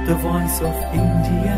the voice of India.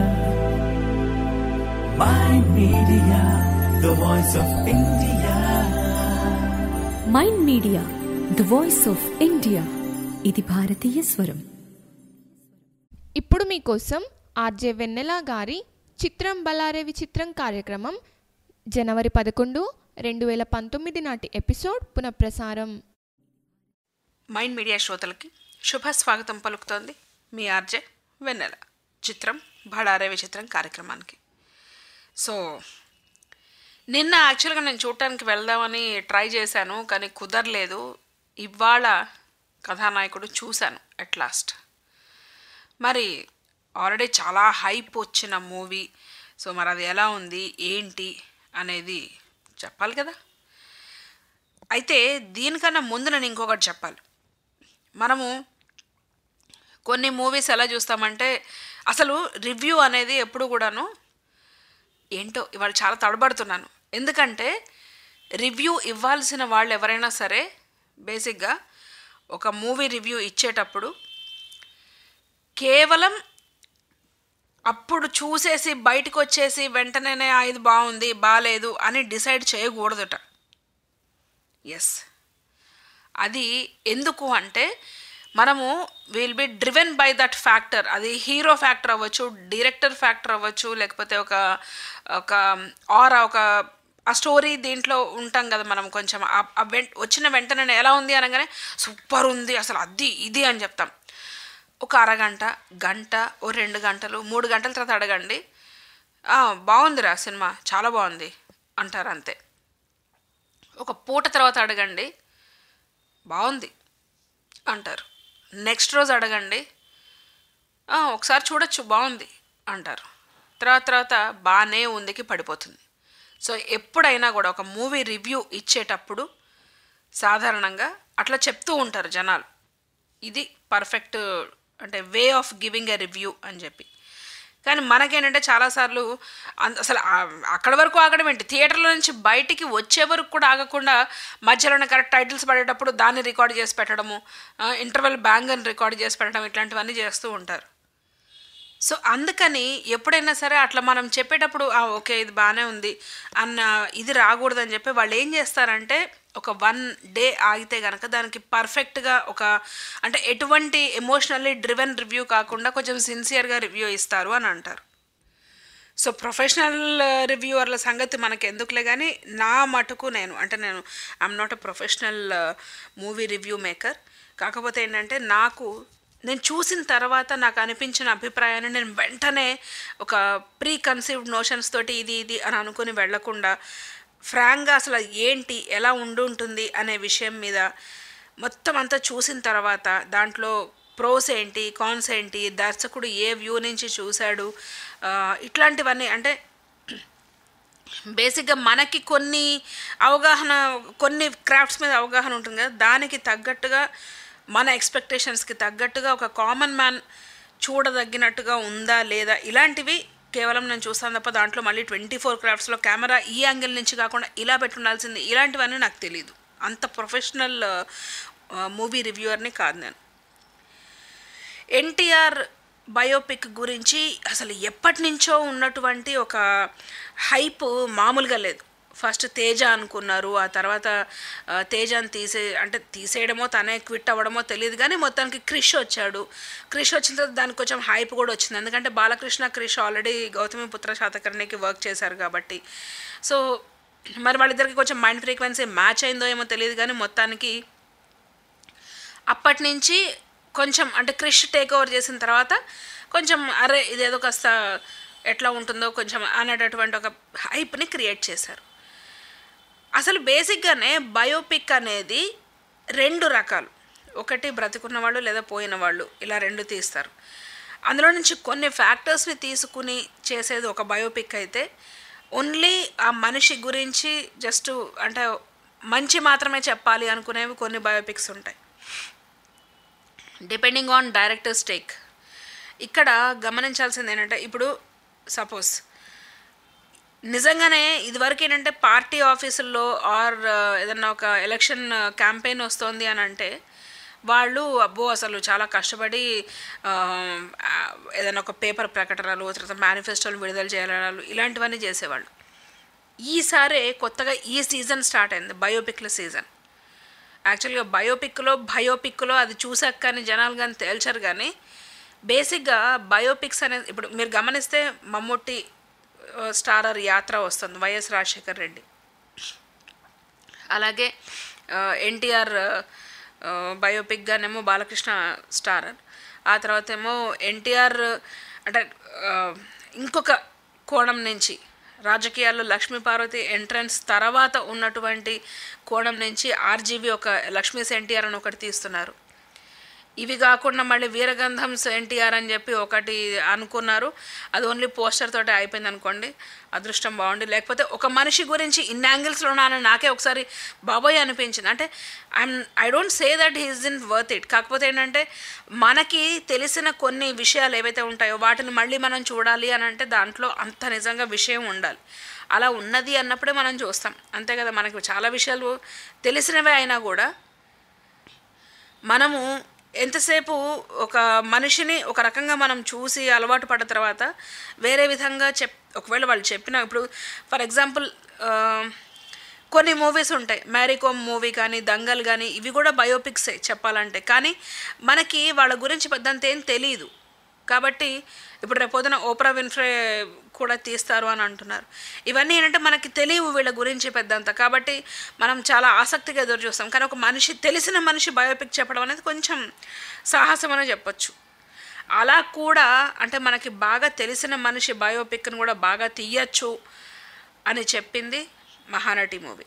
My media, the voice of India. Mind Media the voice of India ఇది భారతీయ స్వరం ఇప్పుడు మీకోసం RJ వెన్నెల గారి చిత్రం బలారే విచిత్రం కార్యక్రమం జనవరి పదకొండు రెండు వేల పంతొమ్మిది నాటి ఎపిసోడ్ పునఃప్రసారం మైండ్ మీడియా శ్రోతలకి శుభ స్వాగతం పలుకుతోంది మీ ఆర్జే వెన్నెల చిత్రం బడారే విచిత్రం కార్యక్రమానికి సో నిన్న యాక్చువల్గా నేను చూడటానికి వెళ్దామని ట్రై చేశాను కానీ కుదరలేదు ఇవాళ కథానాయకుడు చూశాను అట్ లాస్ట్ మరి ఆల్రెడీ చాలా హైప్ వచ్చిన మూవీ సో మరి అది ఎలా ఉంది ఏంటి అనేది చెప్పాలి కదా అయితే దీనికన్నా ముందు నేను ఇంకొకటి చెప్పాలి మనము కొన్ని మూవీస్ ఎలా చూస్తామంటే అసలు రివ్యూ అనేది ఎప్పుడు కూడాను ఏంటో ఇవాళ చాలా తడబడుతున్నాను ఎందుకంటే రివ్యూ ఇవ్వాల్సిన వాళ్ళు ఎవరైనా సరే బేసిక్గా ఒక మూవీ రివ్యూ ఇచ్చేటప్పుడు కేవలం అప్పుడు చూసేసి బయటకు వచ్చేసి వెంటనే "ఆ, ఇది బాగుంది బాగాలేదు అని డిసైడ్ చేయకూడదుట ఎస్ అది ఎందుకు అంటే మనము will be driven by that factor అది హీరో ఫ్యాక్టర్ అవ్వచ్చు డైరెక్టర్ ఫ్యాక్టర్ అవ్వచ్చు లేకపోతే ఒక ఒక ఆర్ ఒక ఆ స్టోరీ దీంట్లో ఉంటాం కదా మనం కొంచెం ఆ- ఆ వెంట వచ్చిన వెంటనే ఎలా ఉంది అనగానే సూపర్ ఉంది అసలు అది ఇది అని చెప్తాం ఒక అరగంట గంట ఓ రెండు గంటలు మూడు గంటల తర్వాత అడగండి "ఆ, బాగుందిరా సినిమా చాలా బాగుంది అంటారు అంతే ఒక పూట తర్వాత అడగండి బాగుంది అంటారు నెక్స్ట్ రోజు అడగండి "ఆ, ఒకసారి చూడొచ్చు బాగుంది అంటారు తర్వాత తర్వాత బాగానే ఉందికి పడిపోతుంది సో ఎప్పుడైనా కూడా ఒక మూవీ రివ్యూ ఇచ్చేటప్పుడు సాధారణంగా అట్లా చెప్తూ ఉంటారు జనాలు ఇది పర్ఫెక్ట్ అంటే way of giving a review అని చెప్పి కానీ మనకేంటంటే చాలాసార్లు అన్- అసలు ఆ- అక్కడ వరకు ఆగడం ఏంటి థియేటర్లో నుంచి బయటికి వచ్చే వరకు కూడా ఆగకుండా మధ్యలోనే కరెక్ట్ టైటిల్స్ పడేటప్పుడు దాన్ని రికార్డ్ చేసి పెట్టడము ఇంటర్వెల్ బ్యాంగ్ అని రికార్డ్ చేసి పెట్టడం ఇట్లాంటివన్నీ చేస్తూ ఉంటారు సో అందుకని ఎప్పుడైనా సరే అట్లా మనం చెప్పేటప్పుడు "ఆ, ఓకే ఇది బాగానే ఉంది అన్న ఇది రాకూడదని చెప్పి వాళ్ళు ఏం చేస్తారంటే ఒక వన్ డే ఆగితే కనుక దానికి పర్ఫెక్ట్గా ఒక అంటే ఎటువంటి ఎమోషనల్లీ డ్రివెన్ రివ్యూ కాకుండా కొంచెం సిన్సియర్గా రివ్యూ ఇస్తారు అని అంటారు సో ప్రొఫెషనల్ రివ్యూవర్ల సంగతి మనకి ఎందుకులే కానీ నా మటుకు నేను అంటే నేను I'm not a professional movie review maker కాకపోతే ఏంటంటే నాకు నేను చూసిన తర్వాత నాకు అనిపించిన అభిప్రాయాన్ని నేను వెంటనే ఒక ప్రీ కన్సీవ్డ్ నోషన్స్ తోటి ఇది ఇది అని అనుకుని వెళ్లకుండా ఫ్రాంక్గా అసలు అది ఏంటి ఎలా ఉండి ఉంటుంది అనే విషయం మీద మొత్తం అంతా చూసిన తర్వాత దాంట్లో ప్రోస్ ఏంటి కాన్స్ ఏంటి దర్శకుడు ఏ వ్యూ నుంచి చూశాడు ఆ, ఇట్లాంటివన్నీ అంటే బేసిక్గా మనకి కొన్ని అవగాహన కొన్ని క్రాఫ్ట్స్ మీద అవగాహన ఉంటుంది కదా దానికి తగ్గట్టుగా మన ఎక్స్పెక్టేషన్స్కి తగ్గట్టుగా ఒక కామన్ మ్యాన్ చూడదగినట్టుగా ఉందా లేదా ఇలాంటివి కేవలం నేను చూస్తాను తప్ప దాంట్లో మళ్ళీ ట్వంటీ ఫోర్ క్రాఫ్ట్స్లో కెమెరా ఈ యాంగిల్ నుంచి కాకుండా ఇలా పెట్టుండాల్సింది ఇలాంటివన్నీ నాకు తెలియదు అంత ప్రొఫెషనల్ మూవీ రివ్యూవర్ని కాదు నేను ఎన్టీఆర్ బయోపిక్ గురించి అసలు ఎప్పటి నుంచో ఉన్నటువంటి ఒక హైప్ మామూలుగా లేదు ఫస్ట్ తేజ అనుకున్నారు ఆ తర్వాత ఆ, తేజని తీసే అంటే తీసేయడమో తనే క్విట్ అవ్వడమో తెలియదు కానీ మొత్తానికి క్రిష్ వచ్చాడు క్రిష్ వచ్చిన తర్వాత దానికి కొంచెం హైప్ కూడా వచ్చింది ఎందుకంటే బాలకృష్ణ క్రిష్ ఆల్రెడీ గౌతమి పుత్ర శాతకర్ణికి వర్క్ చేశారు కాబట్టి సో మరి వాళ్ళిద్దరికి కొంచెం మైండ్ ఫ్రీక్వెన్సీ మ్యాచ్ అయిందో ఏమో తెలియదు కానీ మొత్తానికి అప్పటి నుంచి కొంచెం అంటే క్రిష్ టేక్ ఓవర్ చేసిన తర్వాత కొంచెం అరే ఇదేదో కాస్త ఎట్లా ఉంటుందో కొంచెం అనేటటువంటి ఒక హైప్ని క్రియేట్ చేశారు అసలు బేసిక్గానే బయోపిక్ అనేది రెండు రకాలు ఒకటి బ్రతికున్న వాళ్ళు లేదా పోయిన వాళ్ళు ఇలా రెండు తీస్తారు అందులో నుంచి కొన్ని ఫ్యాక్టర్స్ని తీసుకుని చేసేది ఒక బయోపిక్ అయితే ఓన్లీ ఆ మనిషి గురించి జస్ట్ అంటే మంచి మాత్రమే చెప్పాలి అనుకునేవి కొన్ని బయోపిక్స్ ఉంటాయి డిపెండింగ్ ఆన్ డైరెక్టర్స్ టేక్ ఇక్కడ గమనించాల్సింది ఏంటంటే ఇప్పుడు సపోజ్ నిజంగానే ఇదివరకు ఏంటంటే పార్టీ ఆఫీసుల్లో ఆర్ ఏదన్నా ఒక ఎలక్షన్ క్యాంపెయిన్ వస్తోంది అని అంటే వాళ్ళు అబ్బో అసలు చాలా కష్టపడి ఆ, ఆ, ఏదైనా ఒక పేపర్ ప్రకటనలు తర్వాత మేనిఫెస్టోలు విడుదల చేయడాలు ఇలాంటివన్నీ చేసేవాళ్ళు ఈసారే కొత్తగా ఈ సీజన్ స్టార్ట్ అయింది బయోపిక్ల సీజన్ యాక్చువల్గా బయోపిక్లో బయోపిక్లో అది చూసాక కానీ జనాలు కానీ తేల్చరు కానీ బేసిక్గా బయోపిక్స్ అనేది ఇప్పుడు మీరు గమనిస్తే మమ్మూటి ఆ, స్టారర్ యాత్ర వస్తుంది వైఎస్ రాజశేఖర్ రెడ్డి అలాగే ఎన్టీఆర్ బయోపిక్గానేమో బాలకృష్ణ స్టారర్ ఆ తర్వాత ఏమో ఎన్టీఆర్ అంటే ఆ, ఇంకొక కోణం నుంచి రాజకీయాల్లో లక్ష్మీ పార్వతి ఎంట్రన్స్ తర్వాత ఉన్నటువంటి కోణం నుంచి ఆర్జీవి ఒక లక్ష్మీస్ ఎన్టీఆర్ అని ఒకటి తీస్తున్నారు ఇవి కాకుండా మళ్ళీ వీరగంధం ఎన్టీఆర్ అని చెప్పి ఒకటి అనుకున్నారు అది ఓన్లీ పోస్టర్ తోటి అయిపోయింది అనుకోండి అదృష్టం బాగుండి లేకపోతే ఒక మనిషి గురించి ఇన్ని యాంగిల్స్లో ఉన్నానని నాకే ఒకసారి బాబోయ్ అనిపించింది అంటే I'm I don't say that he's in worth it కాకపోతే ఏంటంటే మనకి తెలిసిన కొన్ని విషయాలు ఏవైతే ఉంటాయో వాటిని మళ్ళీ మనం చూడాలి అని అంటే దాంట్లో అంత నిజంగా విషయం ఉండాలి అలా ఉన్నది అన్నప్పుడే మనం చూస్తాం అంతే కదా మనకు చాలా విషయాలు తెలిసినవే అయినా కూడా మనము ఎంతసేపు ఒక మనిషిని ఒక రకంగా మనం చూసి అలవాటు పడ్డ తర్వాత వేరే విధంగా చెప్ ఒకవేళ వాళ్ళు చెప్పిన ఇప్పుడు ఫర్ ఎగ్జాంపుల్ కొన్ని మూవీస్ ఉంటాయి మ్యారీకోమ్ మూవీ కానీ దంగల్ కానీ ఇవి కూడా బయోపిక్సే చెప్పాలంటే కానీ మనకి వాళ్ళ గురించి పెద్దంత ఏం తెలియదు కాబట్టి ఇప్పుడు రేపొద్దున ఓప్రా విన్ఫ్రే కూడా తీస్తారు అని అంటున్నారు ఇవన్నీ ఏంటంటే మనకి తెలియవు వీళ్ళ గురించి పెద్దంత కాబట్టి మనం చాలా ఆసక్తిగా ఎదురు చూస్తాం కానీ ఒక మనిషి తెలిసిన మనిషి బయోపిక్ చెప్పడం అనేది కొంచెం సాహసం అనే చెప్పొచ్చు అలా కూడా అంటే మనకి బాగా తెలిసిన మనిషి బయోపిక్ని కూడా బాగా తీయచ్చు అని చెప్పింది మహానటి మూవీ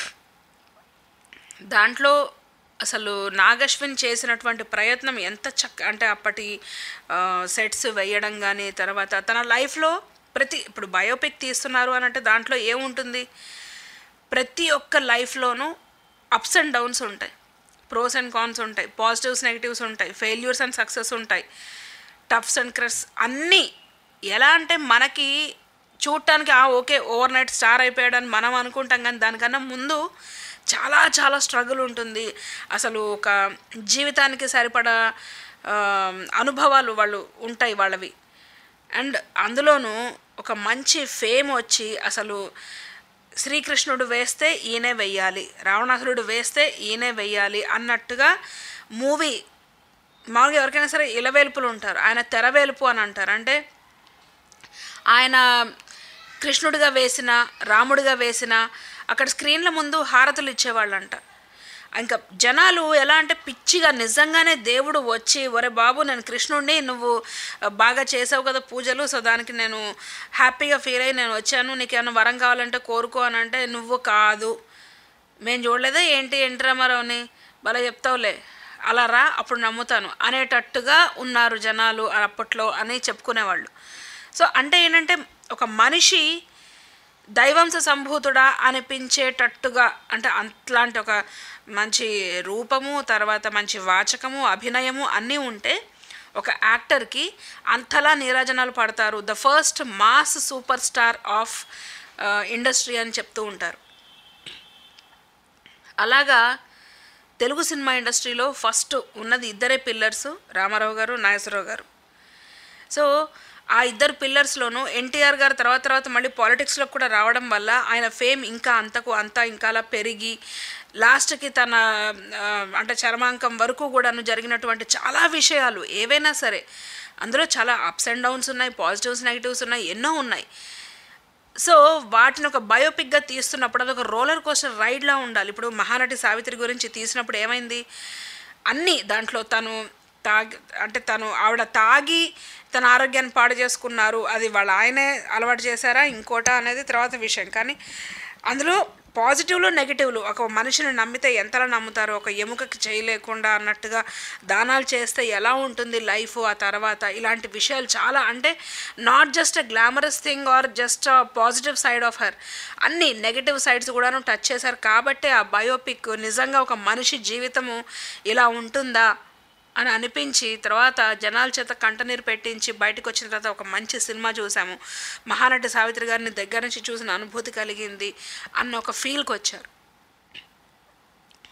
దాంట్లో అసలు నాగశ్విన్ చేసినటువంటి ప్రయత్నం ఎంత చక్క అంటే అప్పటి సెట్స్ వేయడం కానీ తర్వాత తన లైఫ్లో ప్రతి ఇప్పుడు బయోపిక్ తీస్తున్నారు అని అంటే దాంట్లో ఏముంటుంది ప్రతి ఒక్క లైఫ్లోనూ అప్స్ అండ్ డౌన్స్ ఉంటాయి ప్రోస్ అండ్ కాన్స్ ఉంటాయి పాజిటివ్స్ నెగిటివ్స్ ఉంటాయి ఫెయిల్యూర్స్ అండ్ సక్సెస్ ఉంటాయి టఫ్స్ అండ్ క్రస్ అన్నీ ఎలా అంటే మనకి చూడటానికి ఆ ఓకే ఓవర్ నైట్ స్టార్ అయిపోయాడని మనం అనుకుంటాం కానీ దానికన్నా ముందు చాలా చాలా స్ట్రగుల్ ఉంటుంది అసలు ఒక జీవితానికి సరిపడా ఆ, అనుభవాలు వాళ్ళు ఉంటాయి వాళ్ళవి అండ్ అందులోనూ ఒక మంచి ఫేమ్ వచ్చి అసలు శ్రీకృష్ణుడు వేస్తే ఈయనే వెయ్యాలి రావణాసురుడు వేస్తే ఈయనే వెయ్యాలి అన్నట్టుగా మూవీ మామూలుగా ఎవరికైనా సరే ఇలవేల్పులు ఉంటారు ఆయన తెరవేలుపు అని అంటారు అంటే ఆయన కృష్ణుడిగా వేసిన రాముడిగా వేసిన అక్కడ స్క్రీన్ల ముందు హారతులు ఇచ్చేవాళ్ళంట ఇంకా జనాలు ఎలా అంటే పిచ్చిగా నిజంగానే దేవుడు వచ్చి ఒరే బాబు నేను కృష్ణుడిని నువ్వు బాగా చేసావు కదా పూజలు సో దానికి నేను హ్యాపీగా ఫీల్ అయ్యి నేను వచ్చాను నీకు ఏమైనా వరం కావాలంటే కోరుకో అని అంటే నువ్వు కాదు మేము చూడలేదా ఏంటి ఎన్టీ రామారావుని భలే చెప్తావులే అలా రా అప్పుడు నమ్ముతాను అనేటట్టుగా ఉన్నారు జనాలు అప్పట్లో అని చెప్పుకునేవాళ్ళు సో అంటే ఏంటంటే ఒక మనిషి దైవంశ సంభూతుడా అనిపించేటట్టుగా అంటే అట్లాంటి ఒక మంచి రూపము తర్వాత మంచి వాచకము అభినయము అన్నీ ఉంటే ఒక యాక్టర్కి అంతలా నీరాజనాలు పడతారు the first mass superstar of industry అని చెప్తూ ఉంటారు అలాగా తెలుగు సినిమా ఇండస్ట్రీలో ఫస్ట్ ఉన్నది ఇద్దరే పిల్లర్స్ రామారావు గారు నాగేశ్వరరావు గారు సో ఆ ఇద్దరు పిల్లర్స్లోనూ ఎన్టీఆర్ గారు తర్వాత తర్వాత మళ్ళీ పాలిటిక్స్లో కూడా రావడం వల్ల ఆయన ఫేమ్ ఇంకా అంతకు అంతా ఇంకా అలా పెరిగి లాస్ట్కి తన ఆ, అంటే చర్మాంకం వరకు కూడాను జరిగినటువంటి చాలా విషయాలు ఏవైనా సరే అందులో చాలా అప్స్ అండ్ డౌన్స్ ఉన్నాయి పాజిటివ్స్ నెగిటివ్స్ ఉన్నాయి ఎన్నో ఉన్నాయి సో వాటిని ఒక బయోపిక్గా తీస్తున్నప్పుడు అది ఒక రోలర్ కోస్టర్ రైడ్లా ఉండాలి ఇప్పుడు మహానటి సావిత్రి గురించి తీసినప్పుడు ఏమైంది అన్నీ దాంట్లో తను తాగి అంటే తను ఆవిడ తాగి తన ఆరోగ్యాన్ని పాడు చేసుకున్నారు అది వాళ్ళ ఆయనే అలవాటు చేశారా ఇంకోటా అనేది తర్వాత విషయం కానీ అందులో పాజిటివ్లు నెగిటివ్లు ఒక మనిషిని నమ్మితే ఎంతలా నమ్ముతారు ఒక ఎముకకి చేయలేకుండా అన్నట్టుగా దానాలు చేస్తే ఎలా ఉంటుంది లైఫ్ ఆ తర్వాత ఇలాంటి విషయాలు చాలా అంటే not just a glamorous thing or just a positive side of her అన్ని నెగిటివ్ సైడ్స్ కూడాను టచ్ చేశారు కాబట్టే ఆ బయోపిక్ నిజంగా ఒక మనిషి జీవితము ఇలా ఉంటుందా అని అనిపించి తర్వాత జనాల చేత కంటనీరు పెట్టించి బయటకు వచ్చిన తర్వాత ఒక మంచి సినిమా చూసాము మహానటి సావిత్రి గారిని దగ్గర నుంచి చూసిన అనుభూతి కలిగింది అన్న ఒక ఫీల్కి వచ్చారు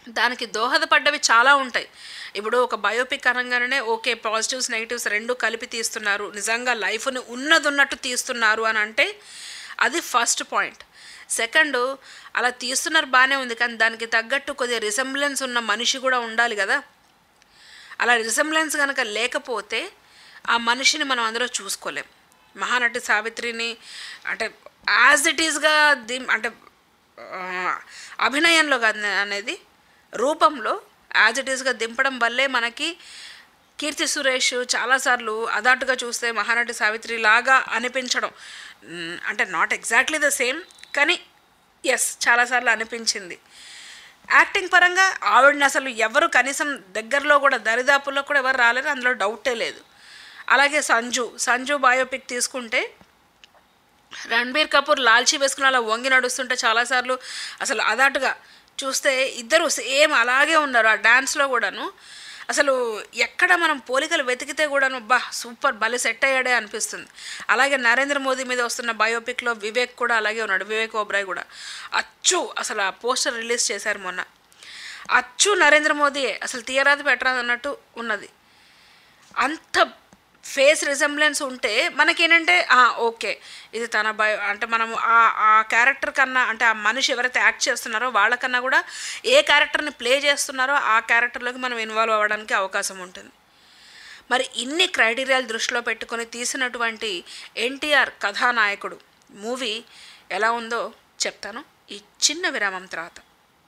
దానికి దోహదపడ్డవి చాలా ఉంటాయి ఇప్పుడు ఒక బయోపిక్ అనగానే ఓకే పాజిటివ్స్ నెగిటివ్స్ రెండు కలిపి తీస్తున్నారు నిజంగా లైఫ్ని ఉన్నది ఉన్నట్టు తీస్తున్నారు అని అంటే అది ఫస్ట్ పాయింట్ సెకండ్ అలా తీస్తున్నారు బాగానే ఉంది కానీ దానికి తగ్గట్టు కొద్దిగా రిసెంబ్లెన్స్ ఉన్న మనిషి కూడా ఉండాలి కదా అలా రిసెంబ్లెన్స్ కనుక లేకపోతే ఆ మనిషిని మనం అందులో చూసుకోలేం మహానటి సావిత్రిని అంటే యాజ్ ఇట్ ఈస్గా ది అంటే ఆ, అభినయంలో కాదు అనేది రూపంలో యాజ్ ఇట్ ఈస్గా దింపడం వల్లే మనకి కీర్తి సురేష్ చాలాసార్లు అదాటుగా చూస్తే మహానటి సావిత్రి లాగా అనిపించడం మ్, అంటే నాట్ ఎగ్జాక్ట్లీ ద సేమ్ కానీ ఎస్ చాలాసార్లు అనిపించింది యాక్టింగ్ పరంగా ఆవిడని అసలు ఎవరు కనీసం దగ్గరలో కూడా దరిదాపుల్లో కూడా ఎవరు రాలేరు అందులో డౌటే లేదు అలాగే సంజు సంజు బయోపిక్ తీసుకుంటే రణబీర్ కపూర్ లాల్చీ వేసుకుని అలా వంగి నడుస్తుంటే చాలాసార్లు అసలు అదాటుగా చూస్తే ఇద్దరు సేమ్ అలాగే ఉన్నారు ఆ డ్యాన్స్లో కూడాను అసలు ఎక్కడ మనం పోలికలు వెతికితే కూడాను బా సూపర్ భలే సెట్ అయ్యాడే అనిపిస్తుంది అలాగే నరేంద్ర మోదీ మీద వస్తున్న బయోపిక్లో వివేక్ కూడా అలాగే ఉన్నాడు వివేక్ ఓబ్రాయ్ కూడా అచ్చు అసలు ఆ పోస్టర్ రిలీజ్ చేశారు మొన్న అచ్చు నరేంద్ర మోదీయే అసలు తీయరాదు పెట్టరాదు అన్నట్టు ఉన్నది అంత ఫేస్ రిజెంబ్లెన్స్ ఉంటే మనకేంటంటే ఆ, ఓకే ఇది తన బయో అంటే మనము ఆ ఆ క్యారెక్టర్ కన్నా అంటే ఆ మనిషి ఎవరైతే యాక్ట్ చేస్తున్నారో వాళ్ళకన్నా కూడా ఏ క్యారెక్టర్ని ప్లే చేస్తున్నారో ఆ క్యారెక్టర్లోకి మనం ఇన్వాల్వ్ అవ్వడానికి అవకాశం ఉంటుంది మరి ఇన్ని క్రైటీరియాలు దృష్టిలో పెట్టుకొని తీసినటువంటి ఎన్టీఆర్ కథానాయకుడు మూవీ ఎలా ఉందో చెప్తాను ఈ చిన్న విరామం తర్వాత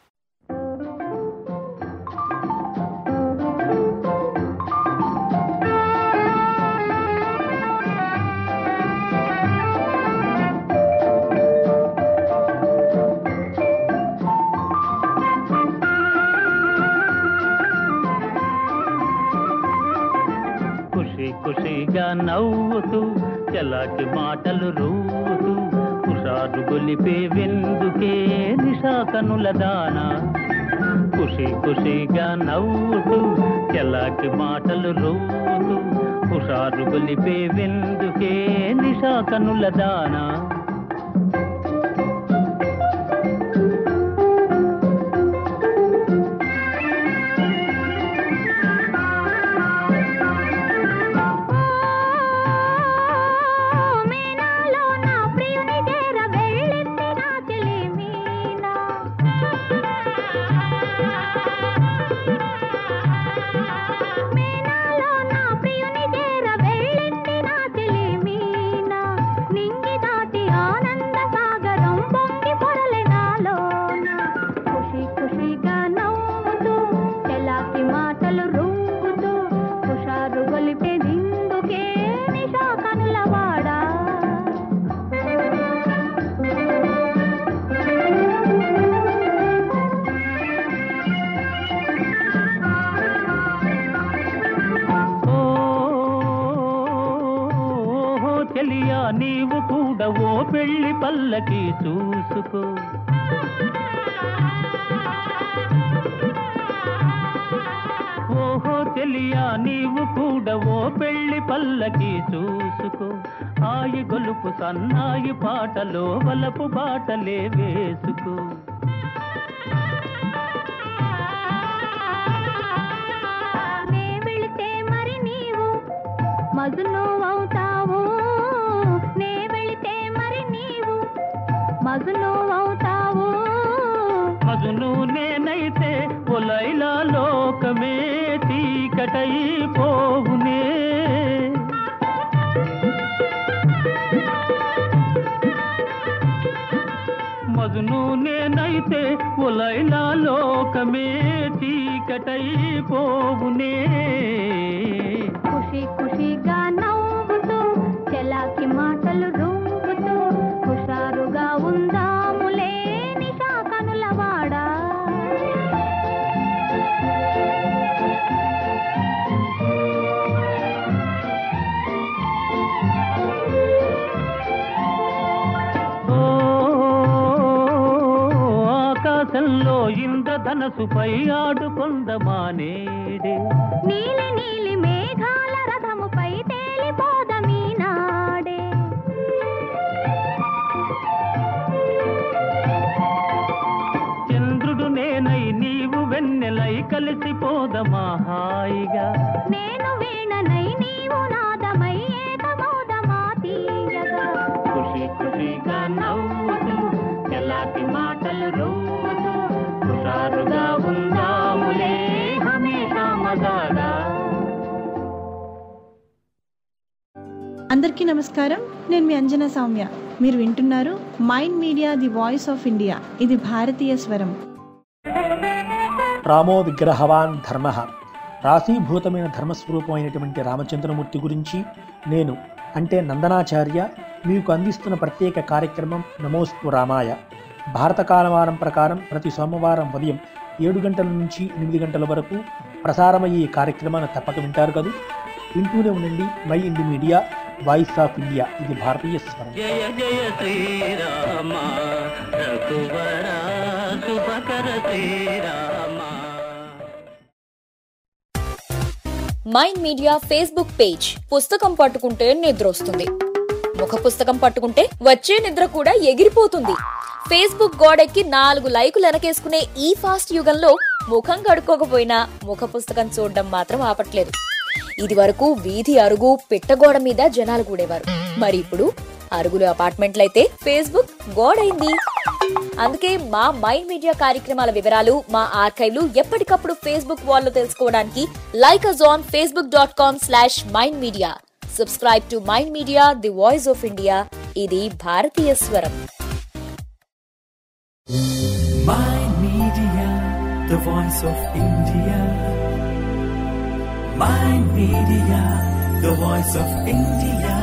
ఖుషి ఖుషిగా నవ్వుతూ చలాకి మాటలు రూతూ హుషారు గొలిపే వెందుకే నిషా కనుల దానా ఖుషి ఖుషిగా నవ్వుతూ చలాకి మాటలు రూతూ హుషారు గొలిపే వెందుకే నిషా కనుల దానా మీనాలో నా ప్రియుని చేర వెళ్ళింది నా చెలి మీనా మీనాలో నా ప్రియుని చేర వెళ్ళింది నా చెలి మీనా నింగి దాటి ఆనంద సాగరం పొంగి పొరలే నాలోన ఖుషి ఖుషిగా నవ్వుతూ చెలాకి మాటలు రూపుతూ హుషారు గొలిపే దిందుకే నిషా కనులవాడా ఓ చెలియా నీవు కూడా ఓ పెళ్లి పల్లకి చూసుకో ఓహో చెలియా నీవు కూడా ఓ పెళ్లి పల్లకి చూసుకో ఆయి గొలుపు సన్నాయి పాటలో వలపు బాటలే వేసుకో నే వెళితే మరి నీవు మజును అవుతావు నే వెళితే మరి నీవు మజును అవుతావు మగును నేనైతే ఒలైలా లోకమే చీకటై పోవునే మగును నేనైతే ఒలైలా లోకమే చీకటై పోవునే ఖుషి ఖుషిగా నవ్వుతూ చెలాకి మాటలు రూపుతూ హుషారుగా ఉందాములే నిషా కనులవాడా ఓ ఆకాశంలో ఇంద్రధనసుపై ఆడుకొందమానేడే నీలి నీలి మేఘాల రథముపై తేలిపోదమీ నాడే చంద్రుడు నేనై నీవు వెన్నె అందరికీ నమస్కారం నేను మీ అంజనా సౌమ్య మీరు వింటున్నారు Mind Media the voice of India ఇది భారతీయ స్వరం రామో విగ్రహవాన్ ధర్మ రాశీభూతమైన ధర్మస్వరూపమైనటువంటి రామచంద్రమూర్తి గురించి నేను అంటే నందనాచార్య మీకు అందిస్తున్న ప్రత్యేక కార్యక్రమం నమోస్తు రామాయ భారత కాలమానం ప్రకారం ప్రతి సోమవారం ఉదయం ఏడు గంటల నుంచి ఎనిమిది గంటల వరకు ప్రసారమయ్యే ఈ కార్యక్రమాన్ని తప్పక వింటారు కదా వింటూనే ఉండండి Mind Media voice of India ఇది భారతీయ స్వరం జయ జయ శ్రీరామ రఘువర శుభకర శ్రీరామ మైండ్ మీడియా ఫేస్బుక్ పేజ్ పుస్తకం పట్టుకుంటే నిద్ర వస్తుంది ముఖ పుస్తకం పట్టుకుంటే వచ్చే నిద్ర కూడా ఎగిరిపోతుంది ఫేస్బుక్ గోడెక్కి నాలుగు లైకులు వెనకేసుకునే ఈ ఫాస్ట్ యుగంలో ముఖం కడుక్కోకపోయినా ముఖ పుస్తకం చూడడం మాత్రం ఆపట్లేదు ఇది వరకు వీధి అరుగు పిట్టగోడ మీద జనాలు కూడేవారు మరి ఇప్పుడు అరుగులు అపార్ట్మెంట్లయితే ఫేస్బుక్ గోడైంది అందుకే మా మైండ్ మీడియా కార్యక్రమాల వివరాలు మా ఆర్కైవ్లు ఎప్పటికప్పుడు ఫేస్బుక్ వాల్లో తెలుసుకోవడానికి like us on Facebook dot com slash Mind Media subscribe to Mind Media the voice of India ఇది భారతీయ స్వరం Mind Media, the voice of India. Mind Media, the voice of India.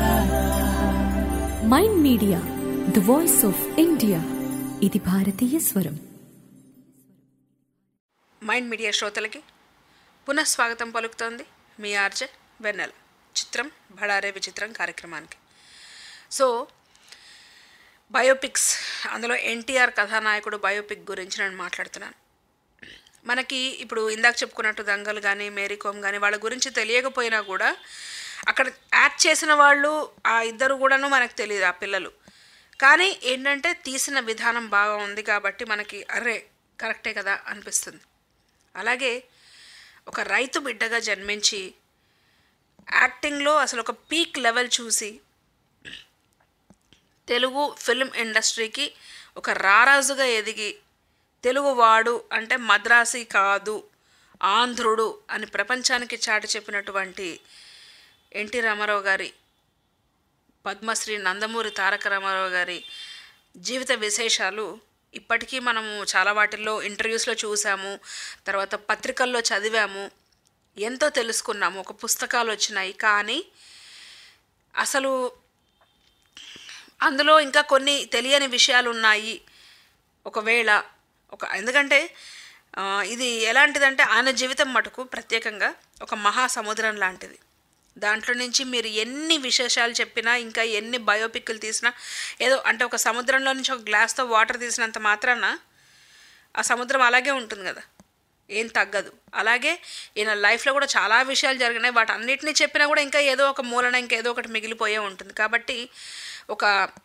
Mind Media the voice of India ఇది భారతీయ స్వరం Mind media శ్రోతలకి పునఃస్వాగతం పలుకుతోంది మీ RJ వెన్నెల చిత్రం బడారే విచిత్రం కార్యక్రమానికి సో బయోపిక్స్ అందులో ఎన్టీఆర్ కథానాయకుడు బయోపిక్ గురించి నేను మాట్లాడుతున్నాను మనకి ఇప్పుడు ఇందాక చెప్పుకున్నట్టు దంగల్ కానీ మేరీకోమ్ కానీ వాళ్ళ గురించి తెలియకపోయినా కూడా అక్కడ యాక్ట్ చేసిన వాళ్ళు ఆ ఇద్దరు కూడాను మనకు తెలియదు ఆ పిల్లలు కానీ ఏంటంటే తీసిన విధానం బాగా ఉంది కాబట్టి మనకి అరే కరెక్టే కదా అనిపిస్తుంది అలాగే ఒక రైతు బిడ్డగా జన్మించి యాక్టింగ్లో అసలు ఒక పీక్ లెవెల్ చూసి తెలుగు ఫిల్మ్ ఇండస్ట్రీకి ఒక రారాజుగా ఎదిగి తెలుగువాడు అంటే మద్రాసి కాదు ఆంధ్రుడు అని ప్రపంచానికి చాటి చెప్పినటువంటి ఎన్టీ రామారావు గారి పద్మశ్రీ నందమూరి తారక రామారావు గారి జీవిత విశేషాలు ఇప్పటికీ మనము చాలా వాటిల్లో ఇంటర్వ్యూస్లో చూసాము తర్వాత పత్రికల్లో చదివాము ఎంతో తెలుసుకున్నాము ఒక పుస్తకాలు వచ్చినాయి కానీ అసలు అందులో ఇంకా కొన్ని తెలియని విషయాలు ఉన్నాయి ఒకవేళ ఒక ఎందుకంటే ఆ, ఇది ఎలాంటిదంటే ఆయన జీవితం మటుకు ప్రత్యేకంగా ఒక మహాసముద్రం లాంటిది దాంట్లో నుంచి మీరు ఎన్ని విశేషాలు చెప్పినా ఇంకా ఎన్ని బయోపిక్లు తీసినా ఏదో అంటే ఒక సముద్రంలో నుంచి ఒక గ్లాస్తో వాటర్ తీసినంత మాత్రాన ఆ సముద్రం అలాగే ఉంటుంది కదా ఏం తగ్గదు అలాగే ఈయన లైఫ్లో కూడా చాలా విషయాలు జరిగినాయి వాటి అన్నిటినీ చెప్పినా కూడా ఇంకా ఏదో ఒక మూలన ఇంకా ఏదో ఒకటి మిగిలిపోయే ఉంటుంది కాబట్టి ఒక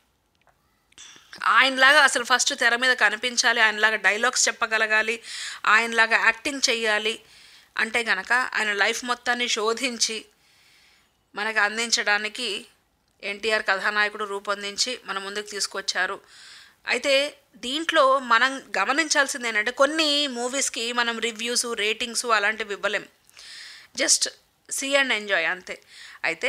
ఆయనలాగా అసలు ఫస్ట్ తెర మీద కనిపించాలి ఆయనలాగా డైలాగ్స్ చెప్పగలగాలి ఆయనలాగా యాక్టింగ్ చెయ్యాలి అంటే గనక ఆయన లైఫ్ మొత్తాన్ని శోధించి మనకు అందించడానికి ఎన్టీఆర్ కథానాయకుడు రూపొందించి మన ముందుకు తీసుకొచ్చారు అయితే దీంట్లో మనం గమనించాల్సింది ఏంటంటే కొన్ని మూవీస్కి మనం రివ్యూస్ రేటింగ్స్ అలాంటివి ఇవ్వలేం జస్ట్ సీ అండ్ ఎంజాయ్ అంతే అయితే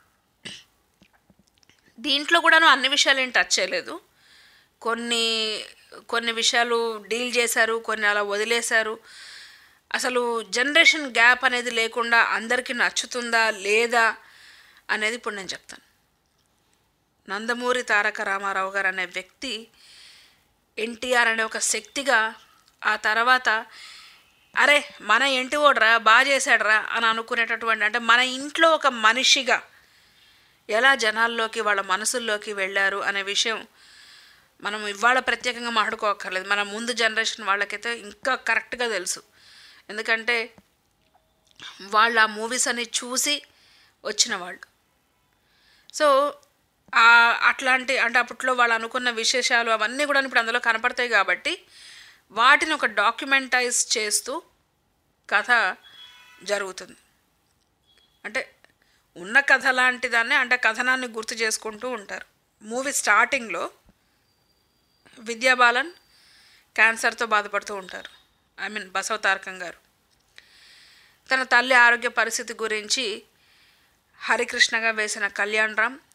దీంట్లో కూడాను అన్ని విషయాలు ఏం టచ్ చేయలేదు కొన్ని కొన్ని విషయాలు డీల్ చేశారు కొన్ని అలా వదిలేశారు అసలు జనరేషన్ గ్యాప్ అనేది లేకుండా అందరికీ నచ్చుతుందా లేదా అనేది ఇప్పుడు నేను చెప్తాను నందమూరి తారక రామారావు గారు అనే వ్యక్తి ఎన్టీఆర్ అనే ఒక శక్తిగా ఆ తర్వాత అరే మన ఇంటి ఓడరా బాగా చేశాడరా అని అనుకునేటటువంటి అంటే మన ఇంట్లో ఒక మనిషిగా ఎలా జనాల్లోకి వాళ్ళ మనసుల్లోకి వెళ్ళారు అనే విషయం మనం ఇవాళ ప్రత్యేకంగా మాట్లాడుకోక్కర్లేదు మన ముందు జనరేషన్ వాళ్ళకైతే ఇంకా కరెక్ట్గా తెలుసు ఎందుకంటే వాళ్ళు ఆ మూవీస్ అన్ని చూసి వచ్చిన వాళ్ళు సో ఆ- అట్లాంటి అంటే అప్పట్లో వాళ్ళు అనుకున్న విశేషాలు అవన్నీ కూడా ఇప్పుడు అందులో కనపడతాయి కాబట్టి వాటిని ఒక డాక్యుమెంటైజ్ చేస్తూ కథ జరుగుతుంది అంటే ఉన్న కథ లాంటిదాన్ని అంటే కథనాన్ని గుర్తు చేసుకుంటూ ఉంటారు మూవీ స్టార్టింగ్లో విద్యాబాలన్ క్యాన్సర్తో బాధపడుతూ ఉంటారు ఐ మీన్ బసవ తారకం గారు తన తల్లి ఆరోగ్య పరిస్థితి గురించి హరికృష్ణగా వేసిన కళ్యాణ్ రామ్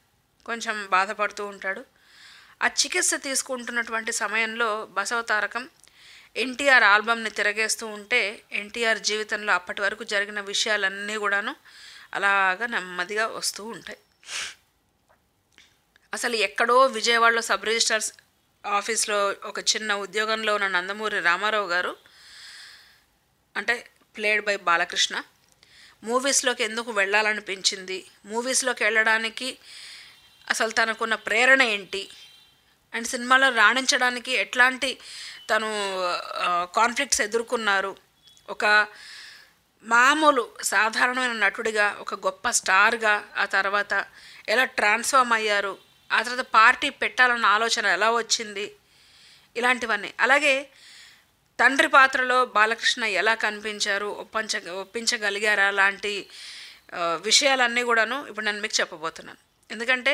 కొంచెం బాధపడుతూ ఉంటాడు ఆ చికిత్స తీసుకుంటున్నటువంటి సమయంలో బసవతారకం ఎన్టీఆర్ ఆల్బమ్ని తిరగేస్తూ ఉంటే ఎన్టీఆర్ జీవితంలో అప్పటి వరకు జరిగిన విషయాలన్నీ కూడాను అలాగా నెమ్మదిగా వస్తూ ఉంటాయి అసలు ఎక్కడో విజయవాడలో సబ్ రిజిస్ట్రార్స్ ఆఫీస్లో ఒక చిన్న ఉద్యోగంలో ఉన్న నందమూరి రామారావు గారు అంటే ప్లేడ్ బై బాలకృష్ణ మూవీస్లోకి ఎందుకు వెళ్ళాలనిపించింది మూవీస్లోకి వెళ్ళడానికి అసలు తనకున్న ప్రేరణ ఏంటి అండ్ సినిమాలో రాణించడానికి ఎట్లాంటి తను కాన్ఫ్లిక్ట్స్ ఎదుర్కొన్నారు ఒక మామూలు సాధారణమైన నటుడిగా ఒక గొప్ప స్టార్గా ఆ తర్వాత ఎలా ట్రాన్స్ఫార్మ్ అయ్యారు ఆ తర్వాత పార్టీ పెట్టాలన్న ఆలోచన ఎలా వచ్చింది ఇలాంటివన్నీ అలాగే తండ్రి పాత్రలో బాలకృష్ణ ఎలా కనిపించారు ఒప్పించ ఒప్పించగలిగారా లాంటి ఆ, విషయాలన్నీ కూడాను ఇప్పుడు నేను మీకు చెప్పబోతున్నాను ఎందుకంటే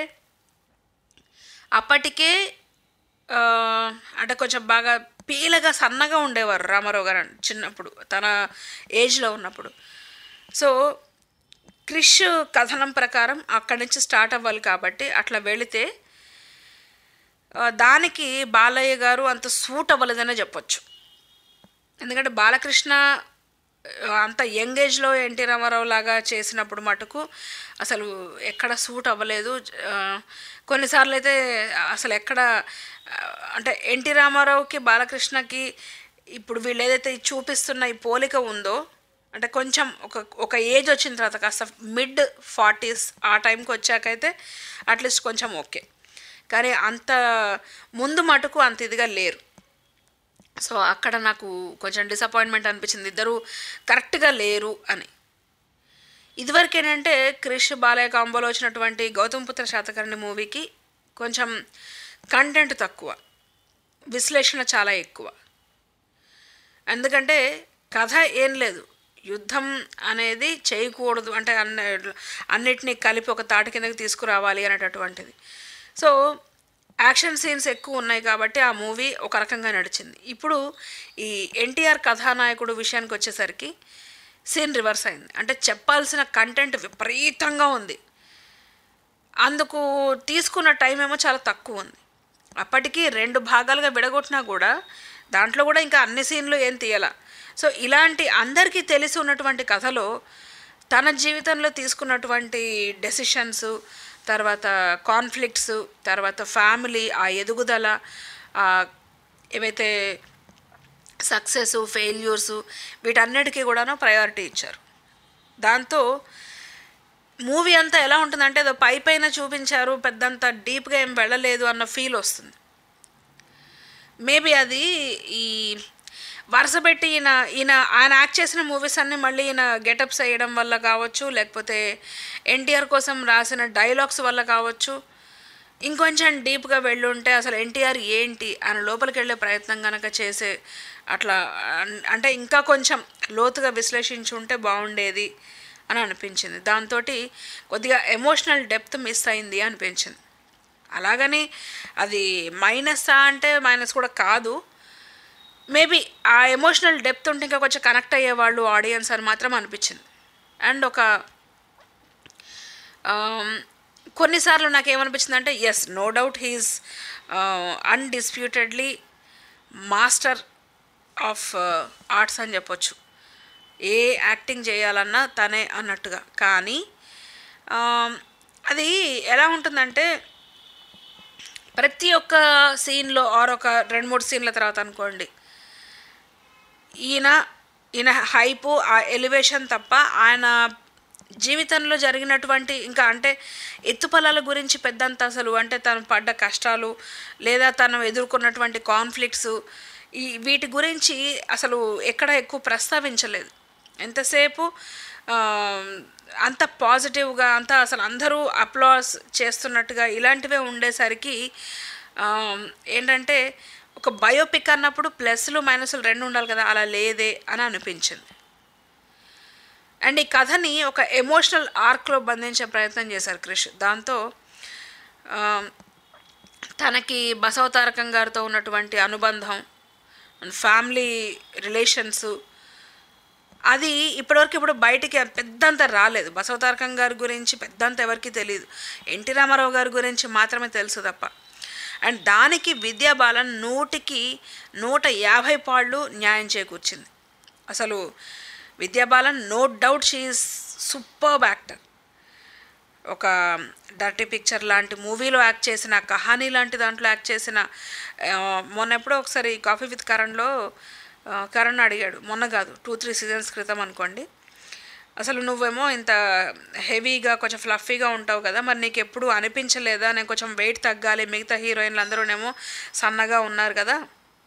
అప్పటికే ఆ, అంటే కొంచెం బాగా పీలగా సన్నగా ఉండేవారు రామారావు గారు చిన్నప్పుడు తన ఏజ్లో ఉన్నప్పుడు సో క్రిష్ కథనం ప్రకారం అక్కడి నుంచి స్టార్ట్ అవ్వాలి కాబట్టి అట్లా వెళితే ఆ, దానికి బాలయ్య గారు అంత సూట్ అవ్వలేదనే చెప్పొచ్చు ఎందుకంటే బాలకృష్ణ ఆ, అంత యంగ్ ఏజ్లో ఎన్టీ రామారావు లాగా చేసినప్పుడు మటుకు అసలు ఎక్కడ సూట్ అవ్వలేదు ఆ, కొన్నిసార్లు అయితే అసలు ఎక్కడ ఆ, అంటే ఎన్టీ రామారావుకి బాలకృష్ణకి ఇప్పుడు వీళ్ళు ఏదైతే ఈ చూపిస్తున్న ఈ పోలిక ఉందో అంటే కొంచెం ఒక ఒక ఏజ్ వచ్చిన తర్వాత కాస్త మిడ్ ఫార్టీస్ ఆ టైంకి వచ్చాకైతే అట్లీస్ట్ కొంచెం ఓకే కానీ అంత ముందు మటుకు అంత ఇదిగా లేరు సో అక్కడ నాకు కొంచెం డిసప్పాయింట్మెంట్ అనిపించింది ఇద్దరు కరెక్ట్గా లేరు అని ఇదివరకు ఏంటంటే క్రిష్ బాలయ్య కాంబోలో వచ్చినటువంటి గౌతమ్ పుత్ర శాతకర్ణి మూవీకి కొంచెం కంటెంట్ తక్కువ విశ్లేషణ చాలా ఎక్కువ ఎందుకంటే కథ ఏం లేదు యుద్ధం అనేది చేయకూడదు అంటే అన్ని అన్నిటినీ కలిపి ఒక తాటి కిందకి తీసుకురావాలి అనేటటువంటిది సో యాక్షన్ సీన్స్ ఎక్కువ ఉన్నాయి కాబట్టి ఆ మూవీ ఒక రకంగా నడిచింది ఇప్పుడు ఈ ఎన్టీఆర్ కథానాయకుడు విషయానికి వచ్చేసరికి సీన్ రివర్స్ అయింది అంటే చెప్పాల్సిన కంటెంట్ విపరీతంగా ఉంది అందుకు తీసుకున్న టైం ఏమో చాలా తక్కువ ఉంది అప్పటికి రెండు భాగాలుగా విడగొట్టినా కూడా దాంట్లో కూడా ఇంకా అన్ని సీన్లు ఏం తీయాల సో ఇలాంటి అందరికీ తెలిసి ఉన్నటువంటి కథలో తన జీవితంలో తీసుకున్నటువంటి డెసిషన్స్ తర్వాత కాన్ఫ్లిక్ట్స్ తర్వాత ఫ్యామిలీ ఆ ఎదుగుదల ఆ ఏవైతే సక్సెస్ ఫెయిల్యూర్స్ వీటన్నిటికీ కూడాను ప్రయారిటీ ఇచ్చారు దాంతో మూవీ అంతా ఎలా ఉంటుందంటే ఏదో పై పైన చూపించారు పెద్దంత డీప్గా ఏం వెళ్ళలేదు అన్న ఫీల్ వస్తుంది మేబీ అది ఈ వరుస పెట్టి ఈయన ఈయన ఆయన యాక్ట్ చేసిన మూవీస్ అన్నీ మళ్ళీ ఈయన గెటప్స్ వేయడం వల్ల కావచ్చు లేకపోతే ఎన్టీఆర్ కోసం రాసిన డైలాగ్స్ వల్ల కావచ్చు ఇంకొంచెం డీప్గా వెళ్ళుంటే అసలు ఎన్టీఆర్ ఏంటి ఆయన లోపలికి వెళ్ళే ప్రయత్నం కనుక చేసే అట్లా అన్- అంటే ఇంకా కొంచెం లోతుగా విశ్లేషించి ఉంటే బాగుండేది అని అనిపించింది దాంతో కొద్దిగా ఎమోషనల్ డెప్త్ మిస్ అయింది అనిపించింది అలాగని అది మైనస్సా అంటే మైనస్ కూడా కాదు మేబీ ఆ ఎమోషనల్ డెప్త్ ఉంటే ఇంకా కొంచెం కనెక్ట్ అయ్యేవాళ్ళు ఆడియన్స్ అని మాత్రం అనిపించింది అండ్ ఒక ఆమ్, కొన్నిసార్లు నాకు ఏమనిపించింది అంటే yes no doubt he is undisputedly master of arts అని చెప్పొచ్చు ఏ యాక్టింగ్ చేయాలన్నా తనే అన్నట్టుగా కానీ ఆమ్, అది ఎలా ఉంటుందంటే ప్రతి ఒక్క సీన్లో ఆర్ ఒక రెండు మూడు సీన్ల తర్వాత అనుకోండి ఈయన ఈయన హైపు ఆ ఎలివేషన్ తప్ప ఆయన జీవితంలో జరిగినటువంటి ఇంకా అంటే ఎత్తుపలాల గురించి పెద్దంత అసలు అంటే తను పడ్డ కష్టాలు లేదా తను ఎదుర్కొన్నటువంటి కాన్ఫ్లిక్ట్స్ ఈ వీటి గురించి అసలు ఎక్కడ ఎక్కువ ప్రస్తావించలేదు ఎంతసేపు ఆ, అంత పాజిటివ్గా అంత అసలు అందరూ అప్లాస్ చేస్తున్నట్టుగా ఇలాంటివే ఉండేసరికి ఆ, ఏంటంటే ఒక బయోపిక్ అన్నప్పుడు ప్లస్లు మైనస్లు రెండు ఉండాలి కదా అలా లేదే అని అనిపించింది అండ్ ఈ కథని ఒక ఎమోషనల్ ఆర్క్లో బంధించే ప్రయత్నం చేశారు క్రిష్ దాంతో ఆ, తనకి బసవతారకం గారితో ఉన్నటువంటి అనుబంధం ఫ్యామిలీ రిలేషన్స్ అది ఇప్పటివరకు ఇప్పుడు బయటికి పెద్దంత రాలేదు బసవతారకం గారి గురించి పెద్దంత ఎవరికి తెలియదు ఎన్టీ రామారావు గారి గురించి మాత్రమే తెలుసు తప్ప అండ్ దానికి విద్యా బాలన్ నూటికి నూట యాభై పాళ్ళు న్యాయం చేకూర్చింది అసలు Vidya Balan no doubt she is superb actor ఒక డర్టీ పిక్చర్ లాంటి మూవీలో యాక్ట్ చేసిన కహానీ లాంటి దాంట్లో యాక్ట్ చేసిన ఆ, మొన్న ఎప్పుడో ఒకసారి కాఫీ విత్ కరణ్లో ఆ, కరణ్ అడిగాడు మొన్న కాదు టూ త్రీ సీజన్స్ క్రితం అనుకోండి అసలు నువ్వేమో ఇంత హెవీగా కొంచెం ఫ్లఫీగా ఉంటావు కదా మరి నీకు ఎప్పుడు అనిపించలేదా నేను కొంచెం వెయిట్ తగ్గాలి మిగతా హీరోయిన్లు అందరూనేమో సన్నగా ఉన్నారు కదా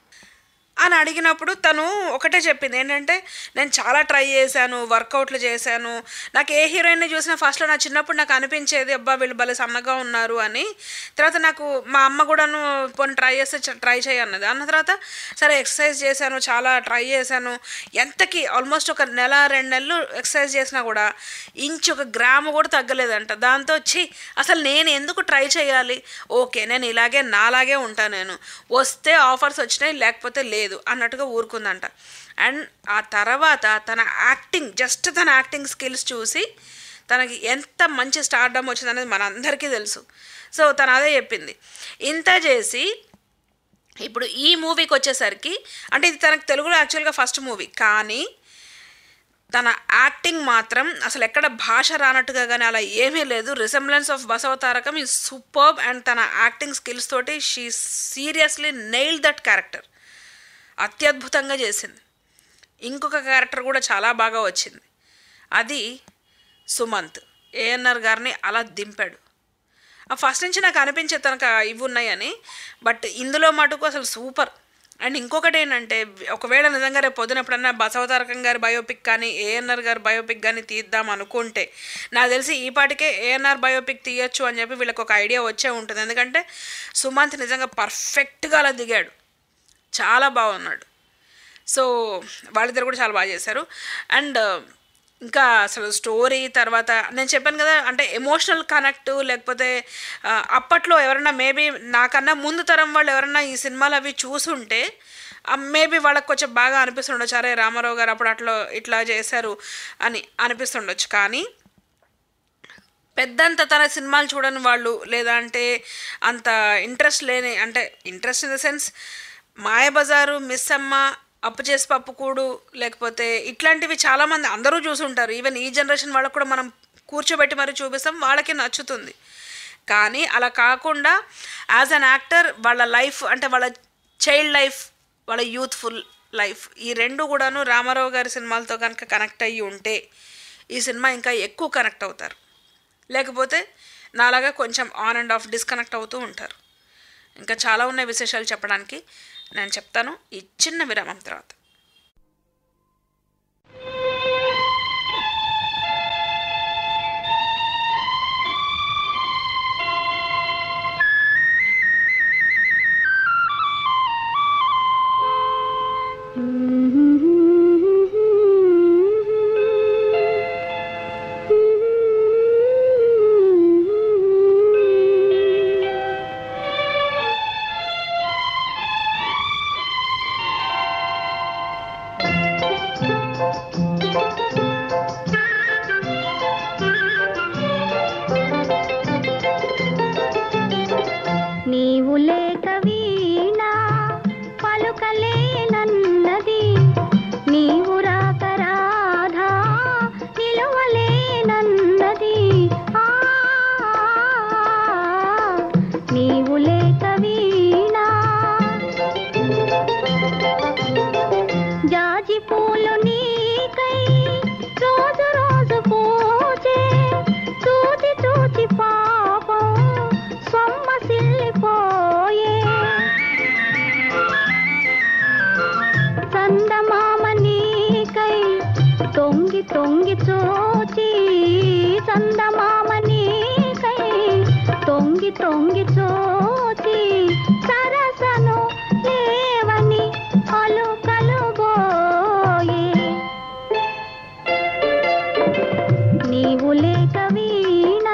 అని అడిగినప్పుడు తను ఒకటే చెప్పింది ఏంటంటే నేను చాలా ట్రై చేశాను వర్కౌట్లు చేశాను నాకు ఏ హీరోయిన్ని చూసినా ఫస్ట్లో నా చిన్నప్పుడు నాకు అనిపించేది అబ్బా వీళ్ళు భలే సన్నగా ఉన్నారు అని తర్వాత నాకు మా అమ్మ కూడాను పోనీ ట్రై చేస్తే ట్రై చేయన్నది అన్న తర్వాత సరే ఎక్సర్సైజ్ చేశాను చాలా ట్రై చేశాను ఎంతకి ఆల్మోస్ట్ ఒక నెల రెండు నెలలు ఎక్సర్సైజ్ చేసినా కూడా ఇంచు ఒక గ్రాము కూడా తగ్గలేదంట దాంతో వచ్చి అసలు నేను ఎందుకు ట్రై చేయాలి ఓకే నేను ఇలాగే నాలాగే ఉంటాను నేను వస్తే ఆఫర్స్ వచ్చినాయి లేకపోతే లేదు అన్నట్టుగా ఊరుకుందంట అండ్ ఆ తర్వాత తన యాక్టింగ్ జస్ట్ తన యాక్టింగ్ స్కిల్స్ చూసి తనకి ఎంత మంచి స్టార్డమ్ వచ్చింది అనేది మనందరికీ తెలుసు సో తను అదే చెప్పింది ఇంత చేసి ఇప్పుడు ఈ మూవీకి వచ్చేసరికి అంటే ఇది తనకు తెలుగులో యాక్చువల్గా ఫస్ట్ మూవీ కానీ తన యాక్టింగ్ మాత్రం అసలు ఎక్కడ భాష రానట్టుగా కానీ అలా ఏమీ లేదు రిసెంబ్లెన్స్ ఆఫ్ బసవతారకం ఈ సూపర్బ్ అండ్ తన యాక్టింగ్ స్కిల్స్ తోటి she seriously nail that character అత్యద్భుతంగా చేసింది ఇంకొక క్యారెక్టర్ కూడా చాలా బాగా వచ్చింది అది సుమంత్ ఏఎన్ఆర్ గారిని అలా దింపాడు ఆ ఫస్ట్ నుంచి నాకు అనిపించే తనకు ఆ ఇవి ఉన్నాయని బట్ ఇందులో మటుకు అసలు సూపర్ అండ్ ఇంకొకటి ఏంటంటే ఒకవేళ నిజంగా రేపు పొద్దున ఎప్పుడన్నా బసవతారకం గారి బయోపిక్ కానీ ఏఎన్ఆర్ గారి బయోపిక్ కానీ తీద్దాం అనుకుంటే నాకు తెలిసి ఈ పాటికే ఏఎన్ఆర్ బయోపిక్ తీయొచ్చు అని చెప్పి వీళ్ళకి ఒక ఐడియా వచ్చే ఉంటుంది ఎందుకంటే సుమంత్ నిజంగా పర్ఫెక్ట్గా అలా దిగాడు చాలా బాగున్నాడు సో వాళ్ళిద్దరు కూడా చాలా బాగా చేశారు అండ్ ఇంకా అసలు స్టోరీ తర్వాత నేను చెప్పాను కదా అంటే ఎమోషనల్ కనెక్ట్ లేకపోతే ఆ, అప్పట్లో ఎవరైనా మేబీ నాకన్నా ముందు తరం వాళ్ళు ఎవరైనా ఈ సినిమాలు అవి చూసుంటే మేబీ వాళ్ళకి కొంచెం బాగా అనిపిస్తుండొచ్చు అరే రామారావు గారు అప్పుడు అట్లా ఇట్లా చేశారు అని అనిపిస్తుండొచ్చు కానీ పెద్దంత తన సినిమాలు చూడని వాళ్ళు లేదా అంటే అంత ఇంట్రెస్ట్ లేని అంటే interest in the sense Mayabazar miss అమ్మ అప్పు చేసి పప్పుకూడు లేకపోతే ఇట్లాంటివి చాలామంది అందరూ చూసుంటారు ఈవెన్ ఈ జనరేషన్ వాళ్ళకు కూడా మనం కూర్చోబెట్టి మరీ చూపిస్తాం వాళ్ళకి నచ్చుతుంది కానీ అలా కాకుండా యాజ్ అన్ యాక్టర్ వాళ్ళ లైఫ్ అంటే వాళ్ళ చైల్డ్ లైఫ్ వాళ్ళ యూత్ఫుల్ లైఫ్ ఈ రెండు కూడాను రామారావు గారి సినిమాలతో కనుక కనెక్ట్ అయ్యి ఉంటే ఈ సినిమా ఇంకా ఎక్కువ కనెక్ట్ అవుతారు లేకపోతే నాలాగా కొంచెం ఆన్ అండ్ ఆఫ్ డిస్కనెక్ట్ అవుతూ ఉంటారు ఇంకా చాలా ఉన్నాయి విశేషాలు చెప్పడానికి నేను చెప్తాను ఈ చిన్న విరామం తర్వాత నీవు లేక వీణా పలుకలేనన్నది నీవు రాక రాధా నిలువలేనన్నది ఆ, నీవు లేక వీణా జాజి పూలు నీకై రోజు రోజు పూజే చూచి చూచి పాపం సొమ్మసిల్లిపోయే చందమామ నీకై తొంగి తొంగి చూచి చందమామ నీకై తొంగి తొంగి చూచి సరసను లేవని అలుకలు బోయే నీవు లేక వీణా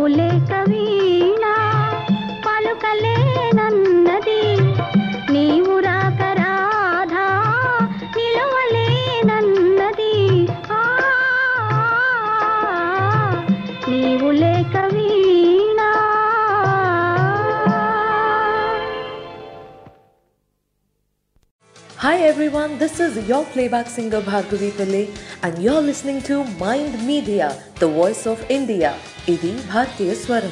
నీవు లేక వీణా పలుకలేనన్నది నీవు రాక రాధా నిలవలేనన్నది ఆ, నీవు లేక వీణా Hi everyone, this is your playback singer Bhargavi Pillai and you're listening to Mind Media, the voice of India. ఇది భారతీయ స్వరం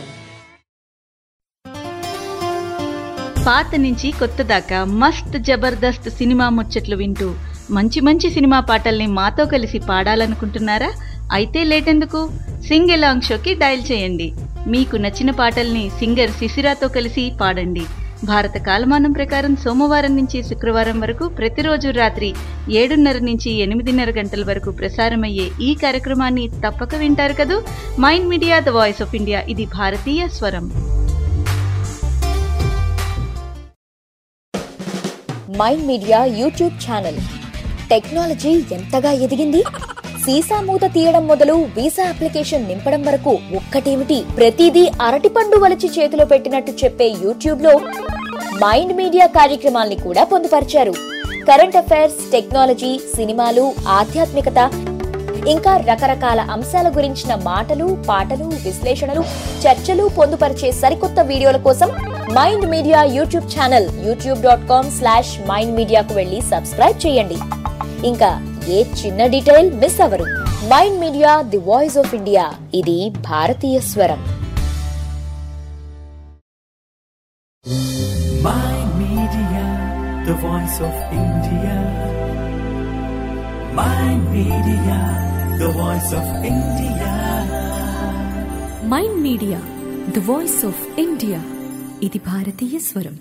పాత నుంచి కొత్త దాకా మస్త్ జబర్దస్త్ సినిమా ముచ్చట్లు వింటూ మంచి మంచి సినిమా పాటల్ని మాతో కలిసి పాడాలనుకుంటున్నారా అయితే లేటెందుకు సింగ్ ఎలాంగ్ షోకి డయల్ చేయండి మీకు నచ్చిన పాటల్ని సింగర్ శిశిరాతో కలిసి పాడండి భారత కాలమానం ప్రకారం సోమవారం నుంచి శుక్రవారం వరకు ప్రతిరోజు రాత్రి ఏడున్నర నుంచి ఎనిమిదిన్నర గంటల వరకు ప్రసారమయ్యే ఈ కార్యక్రమాన్ని తప్పక వింటారు కదూ Mind Media the voice of India ఇది భారతీయ స్వరం Mind Media YouTube channel technology ఎంతగా ఎదిగింది సీసా మూత తీయడం మొదలు వీసా అప్లికేషన్ నింపడం వరకు ఒక్కటేమిటి ప్రతిదీ అరటిపండు వలిచి చేతిలో పెట్టినట్టు చెప్పే యూట్యూబ్ లో మైండ్ మీడియా కార్యక్రమాల్ని కూడా పొందుపరిచారు కరెంట్ అఫైర్స్ టెక్నాలజీ సినిమాలు ఆధ్యాత్మికత ఇంకా రకరకాల అంశాల గురించిన మాటలు పాటలు విశ్లేషణలు చర్చలు పొందుపరిచే సరికొత్త వీడియోల కోసం Mind Media YouTube channel YouTube dot com slash Mind మీడియాకు వెళ్ళి సబ్స్క్రైబ్ చేయండి ఇంకా ఏ చిన్న డీటెయిల్ మిస్ అవ్వరు Mind Media the voice of India ఇది భారతీయ స్వరం Mind Media, the voice of India. Mind Media, the voice of India. Mind Media the voice of India ఇది భారతీయ స్వరం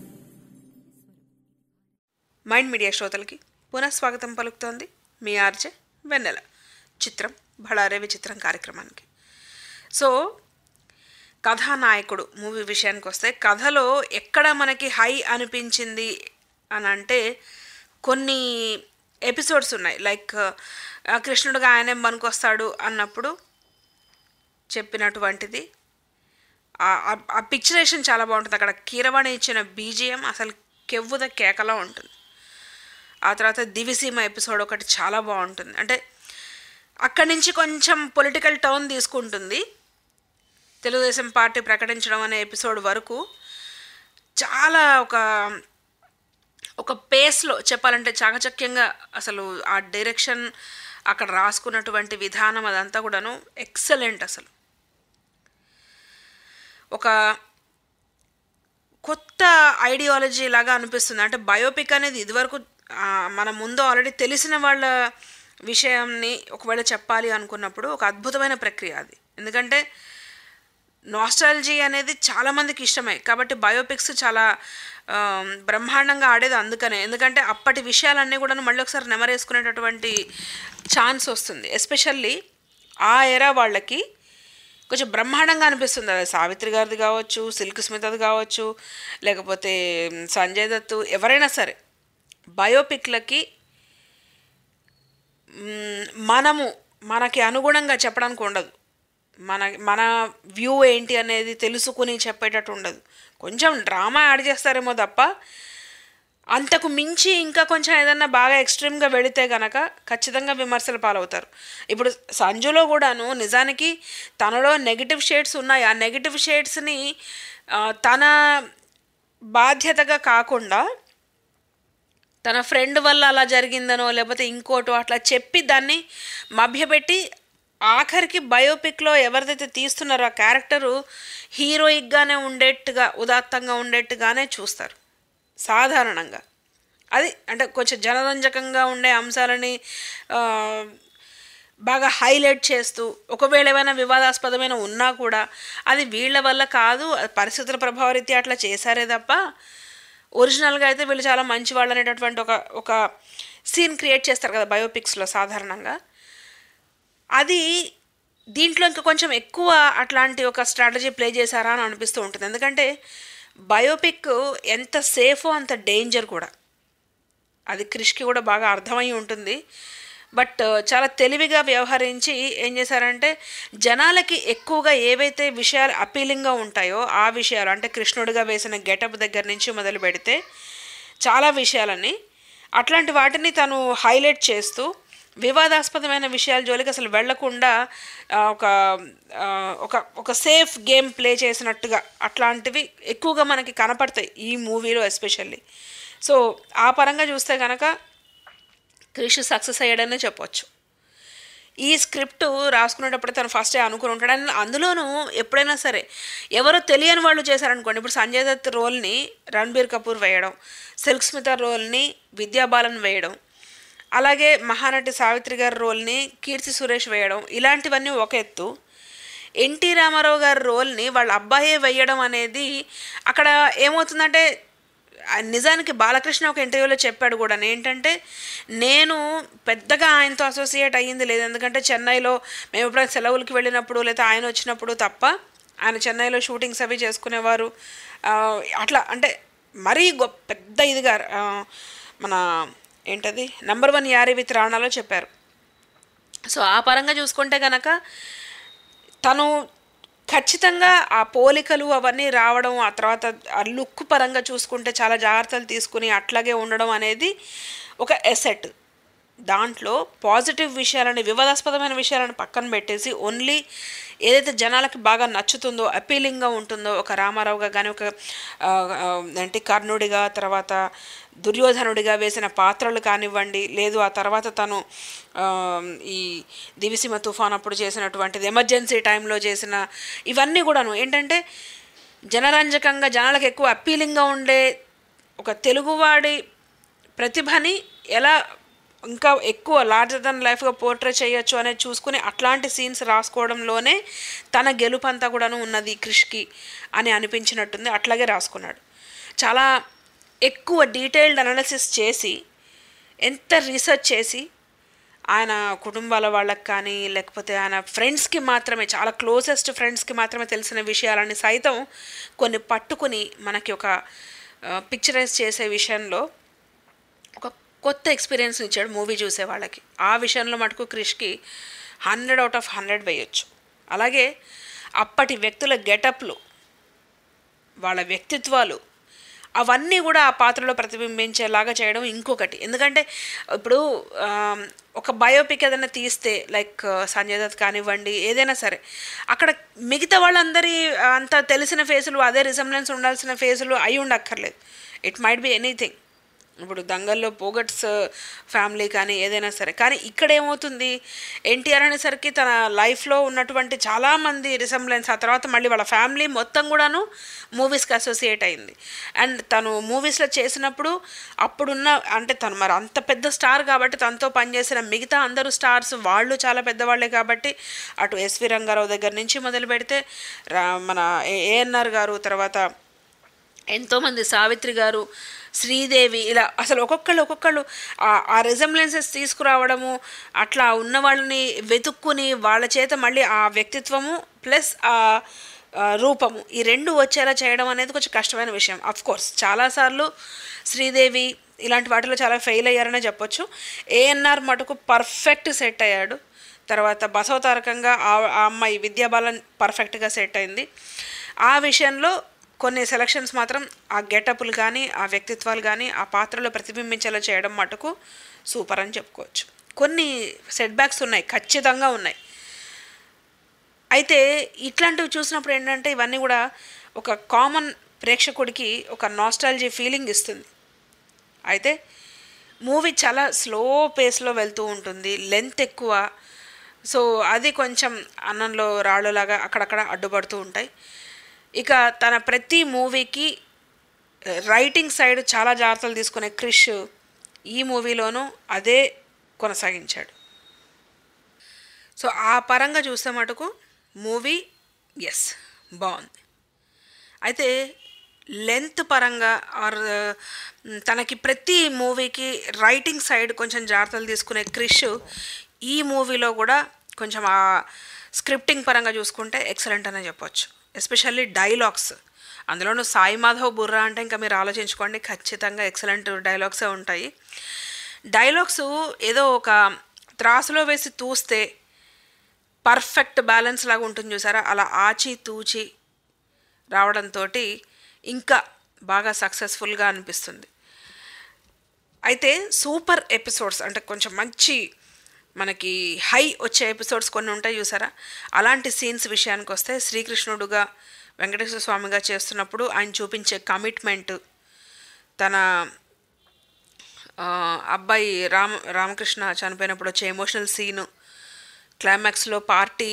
మైండ్ మీడియా శ్రోతలకి పునఃస్వాగతం పలుకుతోంది మీ ఆర్జే వెన్నెల చిత్రం బళారే విచిత్రం కార్యక్రమానికి సో కథానాయకుడు మూవీ విషయానికి వస్తే కథలో ఎక్కడ మనకి హై అనిపించింది అని అంటే కొన్ని ఎపిసోడ్స్ ఉన్నాయి లైక్ ఆ, కృష్ణుడుగా ఆయనే పనికొస్తాడు అన్నప్పుడు చెప్పినటువంటిది ఆ- ఆ- ఆ పిక్చరేషన్ చాలా బాగుంటుంది అక్కడ కీరవాణి ఇచ్చిన బీజిఎం అసలు కెవ్వుద కేకలా ఉంటుంది ఆ తర్వాత దివిసీమ ఎపిసోడ్ ఒకటి చాలా బాగుంటుంది అంటే అక్కడి నుంచి కొంచెం పొలిటికల్ టర్న్ తీసుకుంటుంది తెలుగుదేశం పార్టీ ప్రకటించడం అనే ఎపిసోడ్ వరకు చాలా ఒక ఒక పేస్లో చెప్పాలంటే చాకచక్యంగా అసలు ఆ డైరెక్షన్ అక్కడ రాసుకున్నటువంటి విధానం అదంతా కూడాను ఎక్సలెంట్ అసలు ఒక కొత్త ఐడియాలజీ లాగా అనిపిస్తుంది అంటే బయోపిక్ అనేది ఇదివరకు ఆ, మన ముందు ఆల్రెడీ తెలిసిన వాళ్ళ విషయాన్ని ఒకవేళ చెప్పాలి అనుకున్నప్పుడు ఒక అద్భుతమైన ప్రక్రియ అది ఎందుకంటే నాస్టాలజీ అనేది చాలామందికి ఇష్టమే కాబట్టి బయోపిక్స్ చాలా ఆ, బ్రహ్మాండంగా ఆడేది అందుకనే ఎందుకంటే అప్పటి విషయాలన్నీ కూడా మళ్ళీ ఒకసారి నెమరేసుకునేటటువంటి ఛాన్స్ వస్తుంది ఎస్పెషల్లీ ఆ ఎరా వాళ్ళకి కొంచెం బ్రహ్మాండంగా అనిపిస్తుంది అది సావిత్రి గారిది కావచ్చు సిల్క్ స్మితది కావచ్చు లేకపోతే సంజయ్ దత్తు ఎవరైనా సరే బయోపిక్లకి మ్, మనము మనకి అనుగుణంగా చెప్పడానికి ఉండదు మన మన వ్యూ ఏంటి అనేది తెలుసుకుని చెప్పేటట్టు ఉండదు కొంచెం డ్రామా యాడ్ చేస్తారేమో తప్ప అంతకు మించి ఇంకా కొంచెం ఏదన్నా బాగా ఎక్స్ట్రీమ్గా వెళితే గనక ఖచ్చితంగా విమర్శల పాలవుతారు ఇప్పుడు సంజులో కూడాను నిజానికి తనలో నెగిటివ్ షేడ్స్ ఉన్నాయి ఆ నెగిటివ్ షేడ్స్ని తన బాధ్యతగా కాకుండా తన ఫ్రెండ్ వల్ల అలా జరిగిందనో లేకపోతే ఇంకోటో అట్లా చెప్పి దాన్ని మభ్యపెట్టి ఆఖరికి బయోపిక్లో ఎవరిదైతే తీస్తున్నారో ఆ క్యారెక్టరు హీరోయిక్గానే ఉండేట్టుగా ఉదాత్తంగా ఉండేట్టుగానే చూస్తారు సాధారణంగా అది అంటే కొంచెం జనరంజకంగా ఉండే అంశాలని ఆ, బాగా హైలైట్ చేస్తూ ఒకవేళ ఏమైనా వివాదాస్పదమైన ఉన్నా కూడా అది వీళ్ళ వల్ల కాదు పరిస్థితుల ప్రభావరీత్యా అట్లా చేశారే తప్ప ఒరిజినల్గా అయితే వీళ్ళు చాలా మంచి వాళ్ళు అనేటటువంటి ఒక ఒక సీన్ క్రియేట్ చేస్తారు కదా బయోపిక్స్లో సాధారణంగా అది దీంట్లో ఇంకా కొంచెం ఎక్కువ అట్లాంటి ఒక స్ట్రాటజీ ప్లే చేశారా అని అనిపిస్తూ ఉంటుంది ఎందుకంటే బయోపిక్ ఎంత సేఫో అంత డేంజర్ కూడా అది క్రిష్కి కూడా బాగా అర్థమై ఉంటుంది బట్ చాలా తెలివిగా వ్యవహరించి ఏం చేశారంటే జనాలకి ఎక్కువగా ఏవైతే విషయాలు అపీలింగ్గా ఉంటాయో ఆ విషయాలు అంటే కృష్ణుడిగా వేసిన గెటప్ దగ్గర నుంచి మొదలు పెడితే చాలా విషయాలని అట్లాంటి వాటిని తను హైలైట్ చేస్తూ వివాదాస్పదమైన విషయాల జోలికి అసలు వెళ్లకుండా ఆ, ఒక ఆ, ఒక ఒక సేఫ్ గేమ్ ప్లే చేసినట్టుగా అట్లాంటివి ఎక్కువగా మనకి కనపడతాయి ఈ మూవీలో ఎస్పెషల్లీ సో ఆ పరంగా చూస్తే కనుక క్రిష్ సక్సెస్ అయ్యాడనే చెప్పొచ్చు ఈ స్క్రిప్ట్ రాసుకునేటప్పుడు తను ఫస్టే అనుకుని ఉంటాడు అండ్ అందులోనూ ఎప్పుడైనా సరే ఎవరో తెలియని వాళ్ళు చేశారనుకోండి ఇప్పుడు సంజయ్ దత్ రోల్ని రణబీర్ కపూర్ వేయడం సిల్క్ స్మిత రోల్ని విద్యాబాలన్ వేయడం అలాగే మహానటి సావిత్రి గారి రోల్ని కీర్తి సురేష్ వేయడం ఇలాంటివన్నీ ఒక ఎత్తు ఎన్టీ రామారావు గారి రోల్ని వాళ్ళ అబ్బాయే వేయడం అనేది అక్కడ ఏమవుతుందంటే ఆ నిజానికి బాలకృష్ణ ఒక ఇంటర్వ్యూలో చెప్పాడు కూడా ఏంటంటే నేను పెద్దగా ఆయనతో అసోసియేట్ అయ్యింది లేదు ఎందుకంటే చెన్నైలో మేము ఎప్పుడైనా సెలవులకి వెళ్ళినప్పుడు లేదా ఆయన వచ్చినప్పుడు తప్ప ఆయన చెన్నైలో షూటింగ్స్ అవి చేసుకునేవారు ఆ, అట్లా అంటే మరీ గొప్ప పెద్ద ఇదిగా ఆ, మన ఏంటది నంబర్ వన్ యారీ విత్ రాణాలో చెప్పారు సో ఆ పరంగా చూసుకుంటే కనుక తను ఖచ్చితంగా ఆ పోలికలు అవన్నీ రావడం ఆ తర్వాత ఆ లుక్ పరంగా చూసుకుంటే చాలా జాగ్రత్తలు తీసుకుని అట్లాగే ఉండడం అనేది ఒక ఎసెట్ దాంట్లో పాజిటివ్ విషయాలని వివాదాస్పదమైన విషయాలను పక్కన పెట్టేసి ఓన్లీ ఏదైతే జనాలకి బాగా నచ్చుతుందో అపీలింగ్గా ఉంటుందో ఒక రామారావుగా కానీ ఒక ఆ, ఆ, ఏంటి కర్ణుడిగా తర్వాత దుర్యోధనుడిగా వేసిన పాత్రలు కానివ్వండి లేదు ఆ తర్వాత తను ఆ, ఈ దివిసీమ తుఫాన్ అప్పుడు చేసినటువంటిది ఎమర్జెన్సీ టైంలో చేసిన ఇవన్నీ కూడాను ఏంటంటే జనరంజకంగా జనాలకు ఎక్కువ అప్పీలింగ్గా ఉండే ఒక తెలుగువాడి ప్రతిభని ఎలా ఇంకా ఎక్కువ లార్జర్ దన్ లైఫ్గా పోర్ట్రే చేయొచ్చు అనేది చూసుకుని అట్లాంటి సీన్స్ రాసుకోవడంలోనే తన గెలుపు అంతా కూడాను ఉన్నది క్రిష్కి అని అనిపించినట్టుంది అట్లాగే రాసుకున్నాడు చాలా ఎక్కువ డీటెయిల్డ్ అనాలిసిస్ చేసి ఎంత రీసెర్చ్ చేసి ఆయన కుటుంబాల వాళ్ళకి కానీ లేకపోతే ఆయన ఫ్రెండ్స్కి మాత్రమే చాలా క్లోజెస్ట్ ఫ్రెండ్స్కి మాత్రమే తెలిసిన విషయాలని సైతం కొన్ని పట్టుకుని మనకి ఒక పిక్చరైజ్ చేసే విషయంలో ఒక కొత్త ఎక్స్పీరియన్స్ ఇచ్చాడు మూవీ చూసే వాళ్ళకి ఆ విషయంలో మటుకు క్రిష్కి హండ్రెడ్ అవుట్ ఆఫ్ హండ్రెడ్ వేయొచ్చు అలాగే అప్పటి వ్యక్తుల గెటప్లు వాళ్ళ వ్యక్తిత్వాలు అవన్నీ కూడా ఆ పాత్రలో ప్రతిబింబించేలాగా చేయడం ఇంకొకటి ఎందుకంటే ఇప్పుడు ఆమ్, ఒక బయోపిక్ ఏదైనా తీస్తే లైక్ సంజయ్ దత్ కానివ్వండి ఏదైనా సరే అక్కడ మిగతా వాళ్ళందరి అంత తెలిసిన ఫేసులు అదే రిసెంబ్లెన్స్ ఉండాల్సిన ఫేసులు అయి ఉండక్కర్లేదు ఇట్ మైట్ బి ఎనీథింగ్ ఇప్పుడు దంగల్లో పోగట్స్ ఫ్యామిలీ కానీ ఏదైనా సరే కానీ ఇక్కడ ఏమవుతుంది ఎన్టీఆర్ అనేసరికి తన లైఫ్లో ఉన్నటువంటి చాలామంది రిసెంబ్లెన్స్ ఆ తర్వాత మళ్ళీ వాళ్ళ ఫ్యామిలీ మొత్తం కూడాను మూవీస్కి అసోసియేట్ అయింది అండ్ తను మూవీస్లో చేసినప్పుడు అప్పుడున్న అంటే తను మరి అంత పెద్ద స్టార్ కాబట్టి తనతో పనిచేసిన మిగతా అందరూ స్టార్స్ వాళ్ళు చాలా పెద్దవాళ్ళే కాబట్టి అటు ఎస్వి రంగారావు దగ్గర నుంచి మొదలు పెడితే రా- మన ఏఎన్ఆర్ గారు తర్వాత ఎంతోమంది సావిత్రి గారు శ్రీదేవి ఇలా అసలు ఒక్కొక్కళ్ళు ఒక్కొక్కళ్ళు ఆ- ఆ రిజంబ్లెన్సెస్ తీసుకురావడము అట్లా ఉన్న వాళ్ళని వెతుక్కుని వాళ్ళ చేత మళ్ళీ ఆ వ్యక్తిత్వము ప్లస్ ఆ ఆ రూపము ఈ రెండు వచ్చేలా చేయడం అనేది కొంచెం కష్టమైన విషయం అఫ్ కోర్స్ చాలాసార్లు శ్రీదేవి ఇలాంటి వాటిలో చాలా ఫెయిల్ అయ్యారనే చెప్పొచ్చు ఏఎన్ఆర్ మటుకు పర్ఫెక్ట్ సెట్ అయ్యాడు తర్వాత బసవతారకంగా ఆ ఆ అమ్మాయి విద్యాబాలన్ పర్ఫెక్ట్గా సెట్ అయింది ఆ విషయంలో కొన్ని సెలక్షన్స్ మాత్రం ఆ గెటప్లు కానీ ఆ వ్యక్తిత్వాలు కానీ ఆ పాత్రలో ప్రతిబింబించేలా చేయడం మటుకు సూపర్ అని చెప్పుకోవచ్చు కొన్ని సెట్ బ్యాక్స్ ఉన్నాయి ఖచ్చితంగా ఉన్నాయి అయితే ఇట్లాంటివి చూసినప్పుడు ఏంటంటే ఇవన్నీ కూడా ఒక కామన్ ప్రేక్షకుడికి ఒక నాస్టాలజీ ఫీలింగ్ ఇస్తుంది అయితే మూవీ చాలా స్లో పేస్లో వెళ్తూ ఉంటుంది లెంత్ ఎక్కువ సో అది కొంచెం అన్నంలో రాళ్ళులాగా అక్కడక్కడ అడ్డుపడుతూ ఉంటాయి ఇక తన ప్రతి మూవీకి రైటింగ్ సైడ్ చాలా జాగ్రత్తలు తీసుకునే క్రిష్ ఈ మూవీలోనూ అదే కొనసాగించాడు సో ఆ పరంగా చూస్తే మటుకు మూవీ ఎస్ బాగుంది అయితే లెంత్ పరంగా ఆర్ తనకి ప్రతి మూవీకి రైటింగ్ సైడ్ కొంచెం జాగ్రత్తలు తీసుకునే క్రిష్ ఈ మూవీలో కూడా కొంచెం ఆ స్క్రిప్టింగ్ పరంగా చూసుకుంటే ఎక్సలెంట్ అనే చెప్పొచ్చు ఎస్పెషల్లీ డైలాగ్స్ అందులోనూ సాయి మాధవ్ బుర్రా అంటే ఇంకా మీరు ఆలోచించుకోండి ఖచ్చితంగా ఎక్సలెంట్ డైలాగ్సే ఉంటాయి డైలాగ్స్ ఏదో ఒక త్రాసులో వేసి తూస్తే పర్ఫెక్ట్ బ్యాలెన్స్ లాగా ఉంటుంది చూసారా అలా ఆచి తూచి రావడంతో ఇంకా బాగా సక్సెస్ఫుల్గా అనిపిస్తుంది అయితే సూపర్ ఎపిసోడ్స్ అంటే కొంచెం మంచి మనకి హై వచ్చే ఎపిసోడ్స్ కొన్ని ఉంటాయి చూసారా అలాంటి సీన్స్ విషయానికి వస్తే శ్రీకృష్ణుడుగా వెంకటేశ్వర స్వామిగా చేస్తున్నప్పుడు ఆయన చూపించే కమిట్మెంట్ తన ఆ, అబ్బాయి రామ రామకృష్ణ చనిపోయినప్పుడు వచ్చే ఎమోషనల్ సీను క్లైమాక్స్లో పార్టీ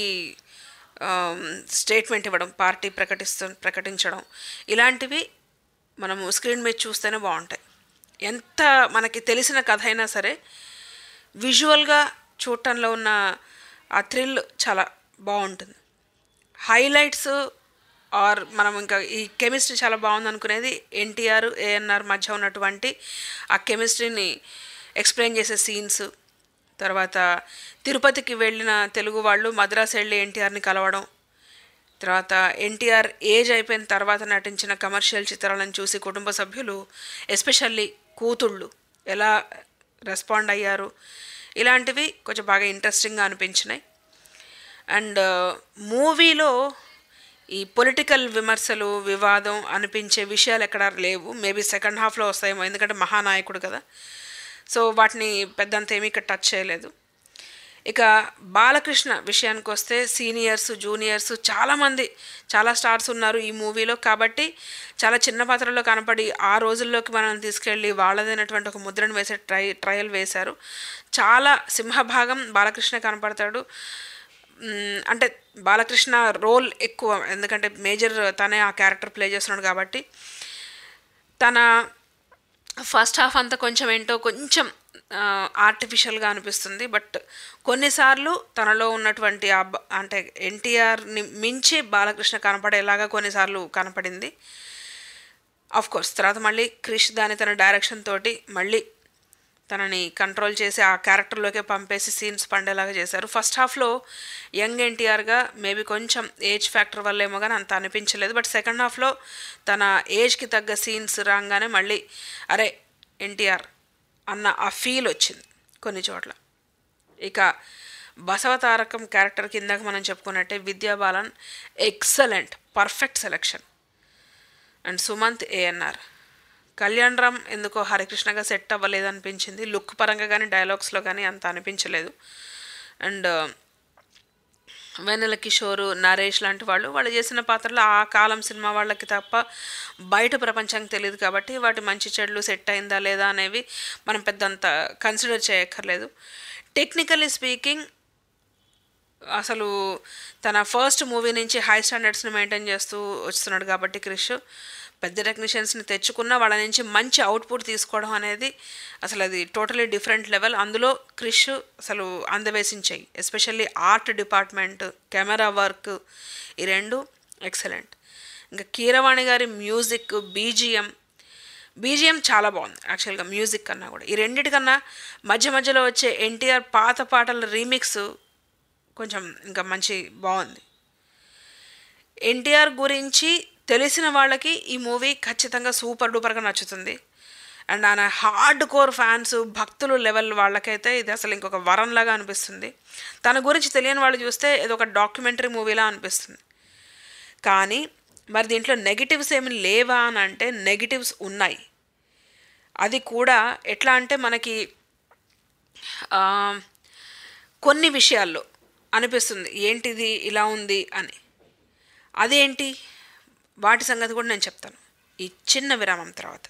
స్టేట్మెంట్ ఇవ్వడం పార్టీ ప్రకటిస్తు ప్రకటించడం ఇలాంటివి మనము స్క్రీన్ మీద చూస్తేనే బాగుంటాయి ఎంత మనకి తెలిసిన కథ అయినా సరే విజువల్గా చూడటంలో ఉన్న ఆ థ్రిల్ చాలా బాగుంటుంది హైలైట్స్ ఆర్ మనం ఇంకా ఈ కెమిస్ట్రీ చాలా బాగుంది అనుకునేది ఎన్టీఆర్ ఏఎన్ఆర్ మధ్య ఉన్నటువంటి ఆ కెమిస్ట్రీని ఎక్స్ప్లెయిన్ చేసే సీన్స్ తర్వాత తిరుపతికి వెళ్ళిన తెలుగు వాళ్ళు మద్రాసు వెళ్ళి ఎన్టీఆర్ని కలవడం తర్వాత ఎన్టీఆర్ ఏజ్ అయిపోయిన తర్వాత నటించిన కమర్షియల్ చిత్రాలను చూసి కుటుంబ సభ్యులు ఎస్పెషల్లీ కూతుళ్ళు ఎలా రెస్పాండ్ అయ్యారు ఇలాంటివి కొంచెం బాగా ఇంట్రెస్టింగ్గా అనిపించినాయి అండ్ మూవీలో ఈ పొలిటికల్ విమర్శలు వివాదం అనిపించే విషయాలు ఎక్కడ లేవు మేబీ సెకండ్ హాఫ్లో వస్తాయేమో ఎందుకంటే మహానాయకుడు కదా సో వాటిని పెద్దంత ఏమీ ఇక్కడ టచ్ చేయలేదు ఇక బాలకృష్ణ విషయానికి వస్తే సీనియర్స్ జూనియర్స్ చాలామంది చాలా స్టార్స్ ఉన్నారు ఈ మూవీలో కాబట్టి చాలా చిన్న పాత్రలో కనపడి ఆ రోజుల్లోకి మనం తీసుకెళ్ళి వాళ్ళదైనటువంటి ఒక ముద్రను వేసే ట్రై ట్రయల్ వేశారు చాలా సింహభాగం బాలకృష్ణ కనపడతాడు మ్, అంటే బాలకృష్ణ రోల్ ఎక్కువ ఎందుకంటే మేజర్ తనే ఆ క్యారెక్టర్ ప్లే చేస్తున్నాడు కాబట్టి తన ఫస్ట్ హాఫ్ అంతా కొంచెం ఏంటో కొంచెం ఆర్టిఫిషియల్గా అనిపిస్తుంది బట్ కొన్నిసార్లు తనలో ఉన్నటువంటి ఆ బ- అంటే ఎన్టీఆర్ని మించి బాలకృష్ణ కనపడేలాగా కొన్నిసార్లు కనపడింది ఆఫ్ కోర్స్ తర్వాత మళ్ళీ క్రిష్ దాని తన డైరెక్షన్ తోటి మళ్ళీ తనని కంట్రోల్ చేసి ఆ క్యారెక్టర్లోకే పంపేసి సీన్స్ పండేలాగా చేశారు ఫస్ట్ హాఫ్లో యంగ్ ఎన్టీఆర్గా మేబీ కొంచెం ఏజ్ ఫ్యాక్టర్ వల్ల ఏమో కానీ అంత అనిపించలేదు బట్ సెకండ్ హాఫ్లో తన ఏజ్కి తగ్గ సీన్స్ రాగానే మళ్ళీ అరే ఎన్టీఆర్ అన్న ఆ ఫీల్ వచ్చింది కొన్ని చోట్ల ఇక బసవతారకం క్యారెక్టర్ కిందకి మనం చెప్పుకున్నట్టే Vidya Balan excellent perfect selection and Sumanth ANR Kalyan Ram ఎందుకో హరికృష్ణగా సెట్ అవ్వలేదు అనిపించింది లుక్ పరంగా కానీ డైలాగ్స్లో కానీ అంత అనిపించలేదు అండ్ వెన్నెల కిషోరు నరేష్ లాంటి వాళ్ళు వాళ్ళు చేసిన పాత్రలు ఆ కాలం సినిమా వాళ్ళకి తప్ప బయట ప్రపంచానికి తెలియదు కాబట్టి వాటి మంచి చెడులు సెట్ అయిందా లేదా అనేవి మనం పెద్దంత కన్సిడర్ చేయక్కర్లేదు టెక్నికలీ స్పీకింగ్ అసలు తన ఫస్ట్ మూవీ నుంచి హై స్టాండర్డ్స్ని మెయింటైన్ చేస్తూ వస్తున్నాడు కాబట్టి క్రిష్ పెద్ద టెక్నీషియన్స్ని తెచ్చుకున్న వాళ్ళ నుంచి మంచి అవుట్పుట్ తీసుకోవడం అనేది అసలు అది టోటలీ డిఫరెంట్ లెవెల్ అందులో క్రిష్ అసలు అందవేసించాయి especially art department camera work ఈ రెండు ఎక్సలెంట్ ఇంకా కీరవాణి గారి మ్యూజిక్ బీజిఎం బీజిఎం చాలా బాగుంది యాక్చువల్గా మ్యూజిక్ కన్నా కూడా ఈ రెండిటికన్నా మధ్య మధ్యలో వచ్చే ఎన్టీఆర్ పాత పాటల రీమిక్స్ కొంచెం ఇంకా మంచి బాగుంది ఎన్టీఆర్ గురించి తెలిసిన వాళ్ళకి ఈ మూవీ ఖచ్చితంగా సూపర్ డూపర్గా నచ్చుతుంది అండ్ ఆయన హార్డ్ కోర్ ఫ్యాన్స్ భక్తులు లెవెల్ వాళ్ళకైతే ఇది అసలు ఇంకొక వరంలాగా అనిపిస్తుంది తన గురించి తెలియని వాళ్ళు చూస్తే ఇది ఒక డాక్యుమెంటరీ మూవీలా అనిపిస్తుంది కానీ మరి దీంట్లో నెగిటివ్స్ ఏమి లేవా అని అంటే నెగిటివ్స్ ఉన్నాయి అది కూడా ఎట్లా అంటే మనకి ఆ, కొన్ని విషయాల్లో అనిపిస్తుంది ఏంటిది ఇలా ఉంది అని అదేంటి వాటి సంగతి కూడా నేను చెప్తాను ఈ చిన్న విరామం తర్వాత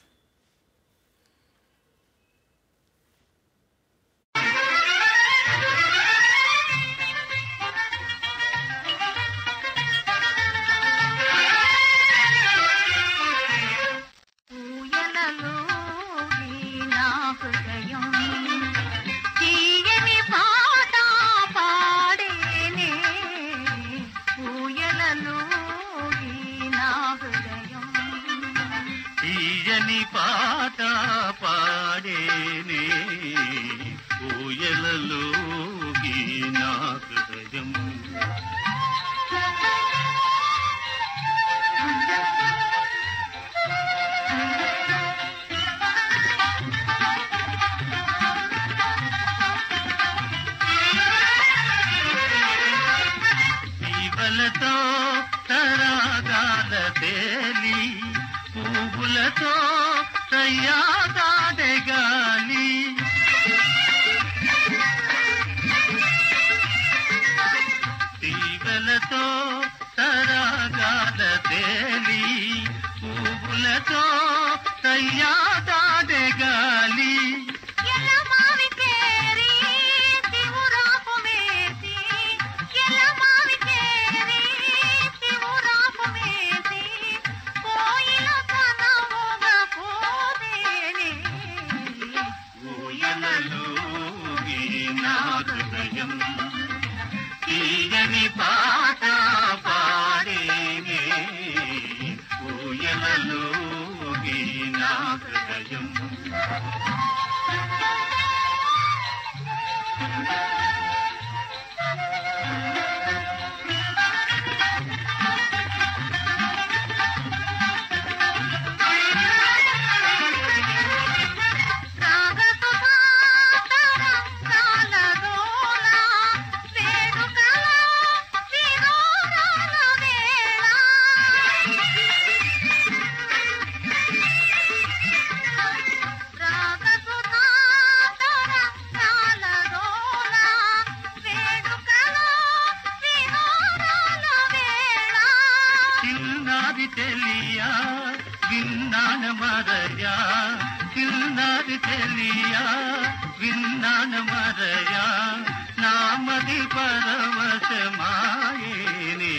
తీయని పాట పాడేనే ఊయలలో నా హృదయం తీయని పాట పాడేనే ఊయలలో నా హృదయం ఆ తీగలతో తరాగాల తేలి పువ్వులతో సయ్యాదాడే గాలి తీగలతో తరాగాల తేలి పువ్వులతో సయ్యాదాడే గాలి ఊయలలోగి నా హృదయం తీయని పాట పాడేనే ఊయలలోగి నా హృదయం చిన్నారి తెలియా విన్నాన మరయా చిన్నారి తెలియా విన్నాన మరయా నామది పరవశమాయేనే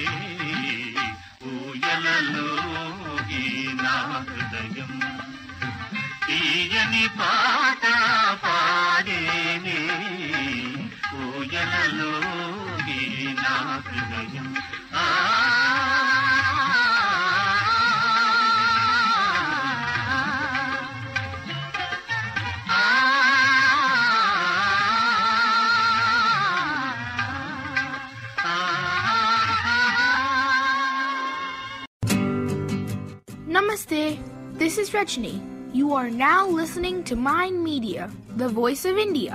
ఊయలలోగి నా హృదయం తీయని పాట పాడేనే ఊయలలోగి నా హృదయం ఆ Namaste. This is Rajni. You are now listening to Mind Media, the voice of India.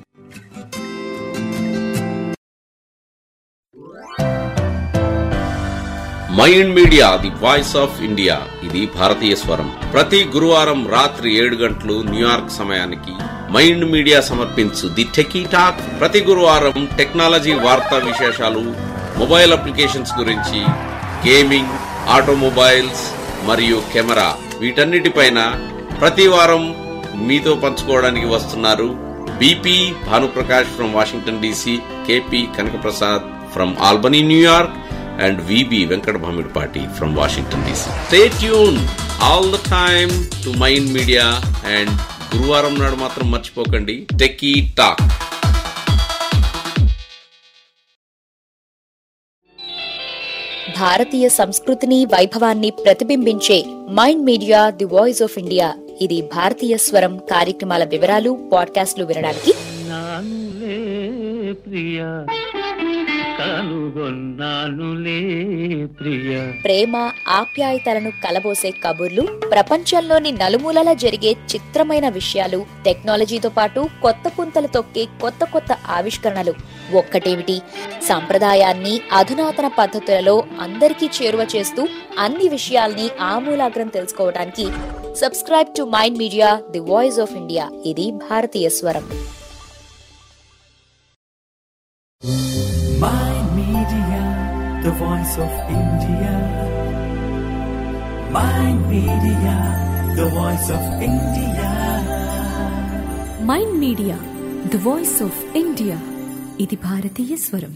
Mind Media the voice of India ఇది భారతీయ స్వరం ప్రతి గురువారం రాత్రి ఏడు గంటలు న్యూయార్క్ సమయానికి మైండ్ మీడియా సమర్పించు ది టెకీ టాక్ ప్రతి గురువారం టెక్నాలజీ వార్తా విశేషాలు మొబైల్ అప్లికేషన్స్ గురించి గేమింగ్ ఆటోమొబైల్స్ మరియు కెమెరా వీటన్నిటిపైన ప్రతి వారం మీతో పంచుకోవడానికి వస్తున్నారు BP Bhanuprakash from Washington DC KP Kanakaprasad from Albany New York and VB Venkat Bhamidpati from Washington DC. Stay tuned all the time to Mind Media and గురువారం నాడు మాత్రం మర్చిపోకండి టెకీ టాక్ భారతీయ సంస్కృతిని వైభవాన్ని ప్రతిబింబించే Mind Media the voice of India ఇది భారతీయ స్వరం కార్యక్రమాల వివరాలు పాడ్కాస్ట్లు వినడానికి నానులే ప్రియ కనుగొన్నానులే ప్రియ ప్రేమ ఆప్యాయతలను కలబోసే కబుర్లు ప్రపంచంలోని నలుమూలలా జరిగే చిత్రమైన విషయాలు టెక్నాలజీతో పాటు కొత్త పుంతలు తొక్కే కొత్త కొత్త ఆవిష్కరణలు ఒక్కటేమిటి సంప్రదాయాన్ని అధునాతన పద్ధతులలో అందరికీ చేరువ చేస్తూ అన్ని విషయాల్ని ఆమూలాగ్రం తెలుసుకోవడానికి subscribe to Mind Media the voice of India ఇది భారతీయ స్వరం Mind Media, the voice of India. Mind Media, the voice of India. Mind Media the voice of India ఇది భారతీయ స్వరం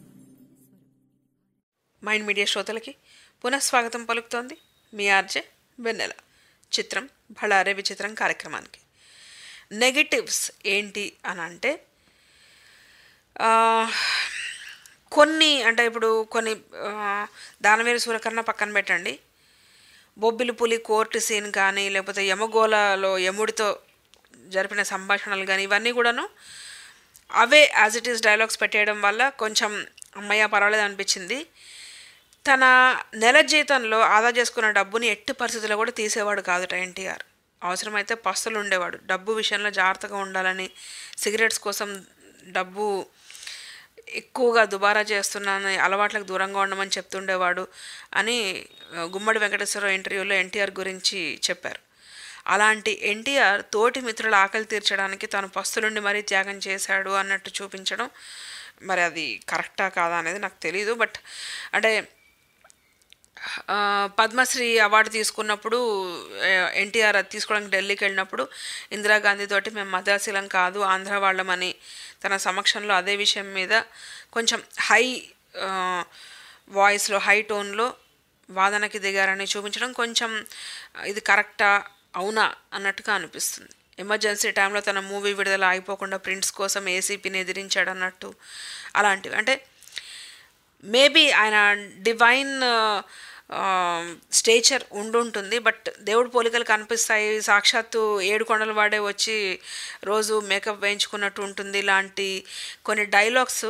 మైండ్ మీడియా శ్రోతలకి పునఃస్వాగతం పలుకుతోంది మీ ఆర్జే వెన్నెల చిత్రం భళారే విచిత్రం కార్యక్రమానికి నెగటివ్స్ ఏంటి అని అంటే ఆ, కొన్ని అంటే ఇప్పుడు కొన్ని ఆ, దానవీర సూర్యకర్ణ పక్కన పెట్టండి బొబ్బిలి పులి కోర్టు సీన్ కానీ లేకపోతే యమగోళలో యముడితో జరిపిన సంభాషణలు కానీ ఇవన్నీ కూడాను అవే యాజ్ ఇట్ ఈస్ డైలాగ్స్ పెట్టేయడం వల్ల కొంచెం అమ్మయ్య పర్వాలేదు అనిపించింది తన నెల జీతంలో ఆదా చేసుకున్న డబ్బుని ఎట్టి పరిస్థితుల్లో కూడా తీసేవాడు కాదుట ఎన్టీఆర్ అవసరమైతే పస్తులు ఉండేవాడు డబ్బు విషయంలో జాగ్రత్తగా ఉండాలని సిగరెట్స్ కోసం డబ్బు ఎక్కువగా దుబారా చేస్తున్నాను అలవాట్లకు దూరంగా ఉండమని చెప్తుండేవాడు అని ఆ, గుమ్మడి వెంకటేశ్వరరావు ఇంటర్వ్యూలో ఎన్టీఆర్ గురించి చెప్పారు అలాంటి ఎన్టీఆర్ తోటి మిత్రుల ఆకలి తీర్చడానికి తను పస్తులుండి మరీ త్యాగం చేశాడు అన్నట్టు చూపించడం మరి అది కరెక్టా కాదా అనేది నాకు తెలీదు బట్ అంటే ఆ, పద్మశ్రీ అవార్డు తీసుకున్నప్పుడు ఎన్టీఆర్ అది తీసుకోవడానికి ఢిల్లీకి వెళ్ళినప్పుడు ఇందిరాగాంధీ తోటి మేము మద్రాసీలం కాదు ఆంధ్ర వాళ్ళమని తన సమక్షంలో అదే విషయం మీద కొంచెం హై వాయిస్లో హై టోన్లో వాదనకి దిగారని చూపించడం కొంచెం ఇది కరెక్టా అవునా అన్నట్టుగా అనిపిస్తుంది ఎమర్జెన్సీ టైంలో తన మూవీ విడుదల ఆగిపోకుండా ప్రింట్స్ కోసం ఏసీపీని ఎదిరించాడు అన్నట్టు అలాంటివి అంటే మేబీ ఆయన డివైన్ స్టేచర్ ఉండుంటుంది బట్ దేవుడి పోలికలు కనిపిస్తాయి సాక్షాత్తు ఏడు కొండల వాడే వచ్చి రోజు మేకప్ వేయించుకున్నట్టు ఉంటుంది ఇలాంటి కొన్ని డైలాగ్స్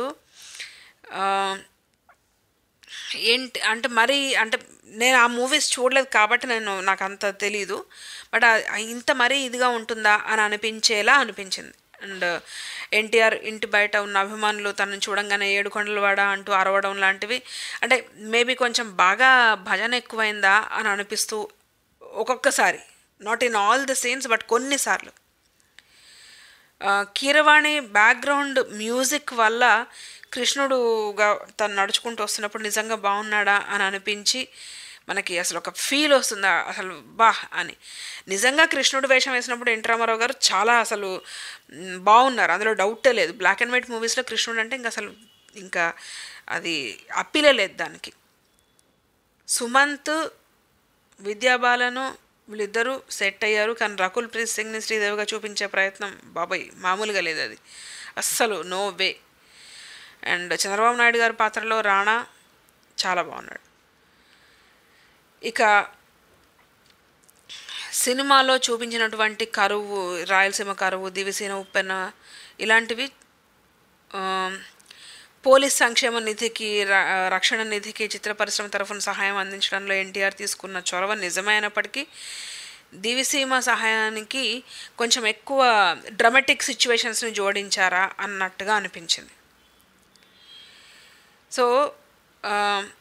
ఏంటి అంటే మరీ అంటే నేను ఆ మూవీస్ చూడలేదు కాబట్టి నేను నాకు అంత తెలీదు బట్ ఇంత మరీ ఇదిగా ఉంటుందా అని అనిపించేలా అనిపించింది అండ్ ఎన్టీఆర్ ఇంటి బయట ఉన్న అభిమానులు తనను చూడంగానే ఏడు కొండలవాడ అంటూ అరవడం లాంటివి అంటే మేబీ కొంచెం బాగా భజన ఎక్కువైందా అని అనిపిస్తూ ఒక్కొక్కసారి not in all the scenes but కొన్నిసార్లు ఆ, కీరవాణి బ్యాక్గ్రౌండ్ మ్యూజిక్ వల్ల కృష్ణుడుగా తను నడుచుకుంటూ వస్తున్నప్పుడు నిజంగా బాగున్నాడా అని అనిపించి మనకి అసలు ఒక ఫీల్ వస్తుందా అసలు బా అని నిజంగా కృష్ణుడు వేషం వేసినప్పుడు ఎన్టీ రామారావు గారు చాలా అసలు మ్, బాగున్నారు అందులో డౌటే లేదు బ్లాక్ అండ్ వైట్ మూవీస్లో కృష్ణుడు అంటే ఇంకా అసలు ఇంకా అది అప్పీలే లేదు దానికి సుమంత్ విద్యాబాలను వీళ్ళిద్దరూ సెట్ అయ్యారు కానీ రకుల్ ప్రీత్ సింగ్ని శ్రీదేవిగా చూపించే ప్రయత్నం బాబాయ్ మామూలుగా లేదు అది అస్సలు no way and Chandrababu Naidu గారి పాత్రలో రాణా చాలా బాగున్నాడు ఇక సినిమాలో చూపించినటువంటి కరువు రాయలసీమ కరువు దివిసీన ఉప్పెన ఇలాంటివి ఆ, పోలీస్ సంక్షేమ నిధికి ర- రక్షణ నిధికి చిత్ర పరిశ్రమ తరఫున సహాయం అందించడంలో ఎన్టీఆర్ తీసుకున్న చొరవ నిజమైనప్పటికీ దివిసీమ సహాయానికి కొంచెం ఎక్కువ డ్రమాటిక్ సిచ్యువేషన్స్ని జోడించారా అన్నట్టుగా అనిపించింది సో ఆ,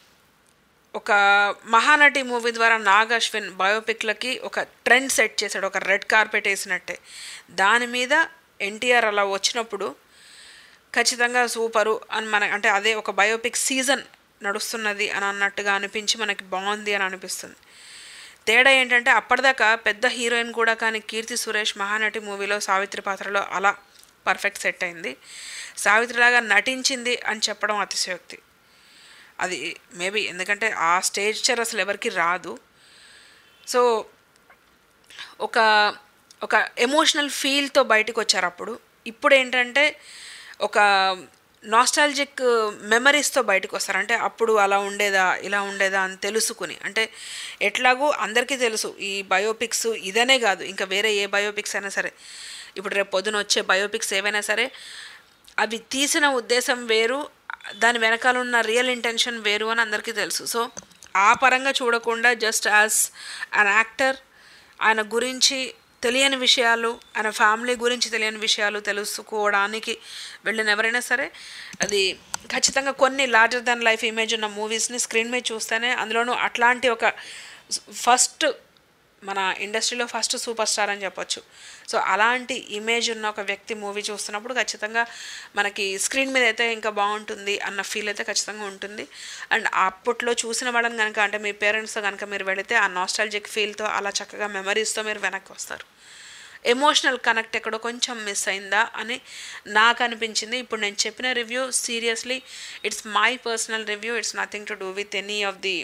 ఒక మహానటి మూవీ ద్వారా నాగ్ అశ్విన్ బయోపిక్లకి ఒక ట్రెండ్ సెట్ చేశాడు ఒక రెడ్ కార్పెట్ వేసినట్టే దాని మీద ఎన్టీఆర్ అలా వచ్చినప్పుడు ఖచ్చితంగా సూపరు అని మన అంటే అదే ఒక బయోపిక్ సీజన్ నడుస్తున్నది అని అన్నట్టుగా అనిపించి మనకి బాగుంది అని అనిపిస్తుంది తేడా ఏంటంటే అప్పటిదాకా పెద్ద హీరోయిన్ కూడా కానీ కీర్తి సురేష్ మహానటి మూవీలో సావిత్రి పాత్రలో అలా పర్ఫెక్ట్ సెట్ అయింది సావిత్రిలాగా నటించింది అని చెప్పడం అతిశయోక్తి అది మేబీ ఎందుకంటే ఆ స్టేజ్చర్ అసలు ఎవరికి రాదు సో ఒక ఒక ఎమోషనల్ ఫీల్తో బయటకు వచ్చారు అప్పుడు ఇప్పుడు ఏంటంటే ఒక నాస్టాలజిక్ మెమరీస్తో బయటకు వస్తారు అంటే అప్పుడు అలా ఉండేదా ఇలా ఉండేదా అని తెలుసుకుని అంటే ఎట్లాగూ అందరికీ తెలుసు ఈ బయోపిక్స్ ఇదనే కాదు ఇంకా వేరే ఏ బయోపిక్స్ అయినా సరే ఇప్పుడు రేపు పొద్దున వచ్చే బయోపిక్స్ ఏవైనా సరే అవి తీసిన ఉద్దేశం వేరు దాని వెనకాల ఉన్న రియల్ ఇంటెన్షన్ వేరు అని అందరికీ తెలుసు సో ఆ పరంగా చూడకుండా జస్ట్ యాజ్ అన్ యాక్టర్ ఆయన గురించి తెలియని విషయాలు ఆయన ఫ్యామిలీ గురించి తెలియని విషయాలు తెలుసుకోవడానికి వెళ్ళిన ఎవరైనా సరే అది ఖచ్చితంగా కొన్ని లార్జర్ దాన్ లైఫ్ ఇమేజ్ ఉన్న మూవీస్ని స్క్రీన్ మీద చూస్తేనే అందులోనూ అట్లాంటి ఒక ఫస్ట్ మన ఇండస్ట్రీలో ఫస్ట్ సూపర్ స్టార్ అని చెప్పొచ్చు సో అలాంటి ఇమేజ్ ఉన్న ఒక వ్యక్తి మూవీ చూస్తున్నప్పుడు ఖచ్చితంగా మనకి స్క్రీన్ మీద అయితే ఇంకా బాగుంటుంది అన్న ఫీల్ అయితే ఖచ్చితంగా ఉంటుంది అండ్ అప్పట్లో చూసిన వాళ్ళని కనుక అంటే మీ పేరెంట్స్తో కనుక మీరు వెళితే ఆ నాస్టాలజిక్ ఫీల్తో అలా చక్కగా మెమరీస్తో మీరు వెనక్కి వస్తారు ఎమోషనల్ కనెక్ట్ ఎక్కడో కొంచెం మిస్ అయిందా అని నాకు అనిపించింది ఇప్పుడు నేను చెప్పిన review seriously it's my personal review it's nothing to do with any of the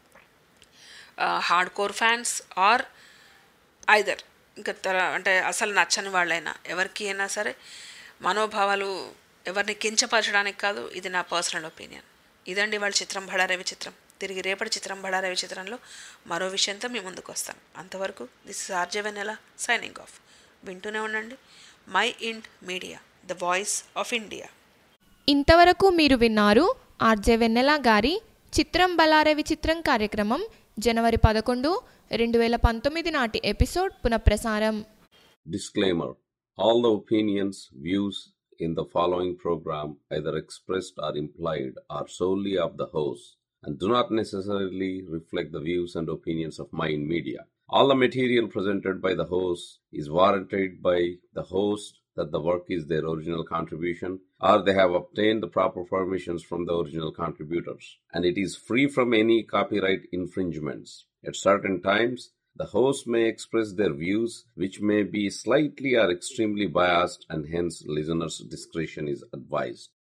hard core fans or either ఇంకా తర అంటే అసలు నచ్చని వాళ్ళైనా ఎవరికి అయినా సరే మనోభావాలు ఎవరిని కించపరచడానికి కాదు ఇది నా పర్సనల్ ఒపీనియన్ ఇదండి వాళ్ళ చిత్రం బడారవి చిత్రం తిరిగి రేపటి చిత్రం బడారవి చిత్రంలో మరో విషయంతో మీ ముందుకు వస్తాను అంతవరకు this is RJ Vennela signing off వింటూనే ఉండండి Mind Media the voice of India ఇంతవరకు మీరు విన్నారు ఆర్జే వెన్నెల గారి చిత్రం బలారే విచిత్రం కార్యక్రమం జనవరి పదకొండు రెండు వేల పంతొమ్మిది నాటి ఎపిసోడ్ పునఃప్రసారం Disclaimer All the opinions, views in the following program, either expressed or implied, are solely of the host and do not necessarily reflect the views and opinions of Mind Media. All the material presented by the host is warranted by the host that the work is their original contribution or they have obtained the proper permissions from the original contributors and it is free from any copyright infringements. At certain times, the host may express their views, which may be slightly or extremely biased, and hence listeners' discretion is advised.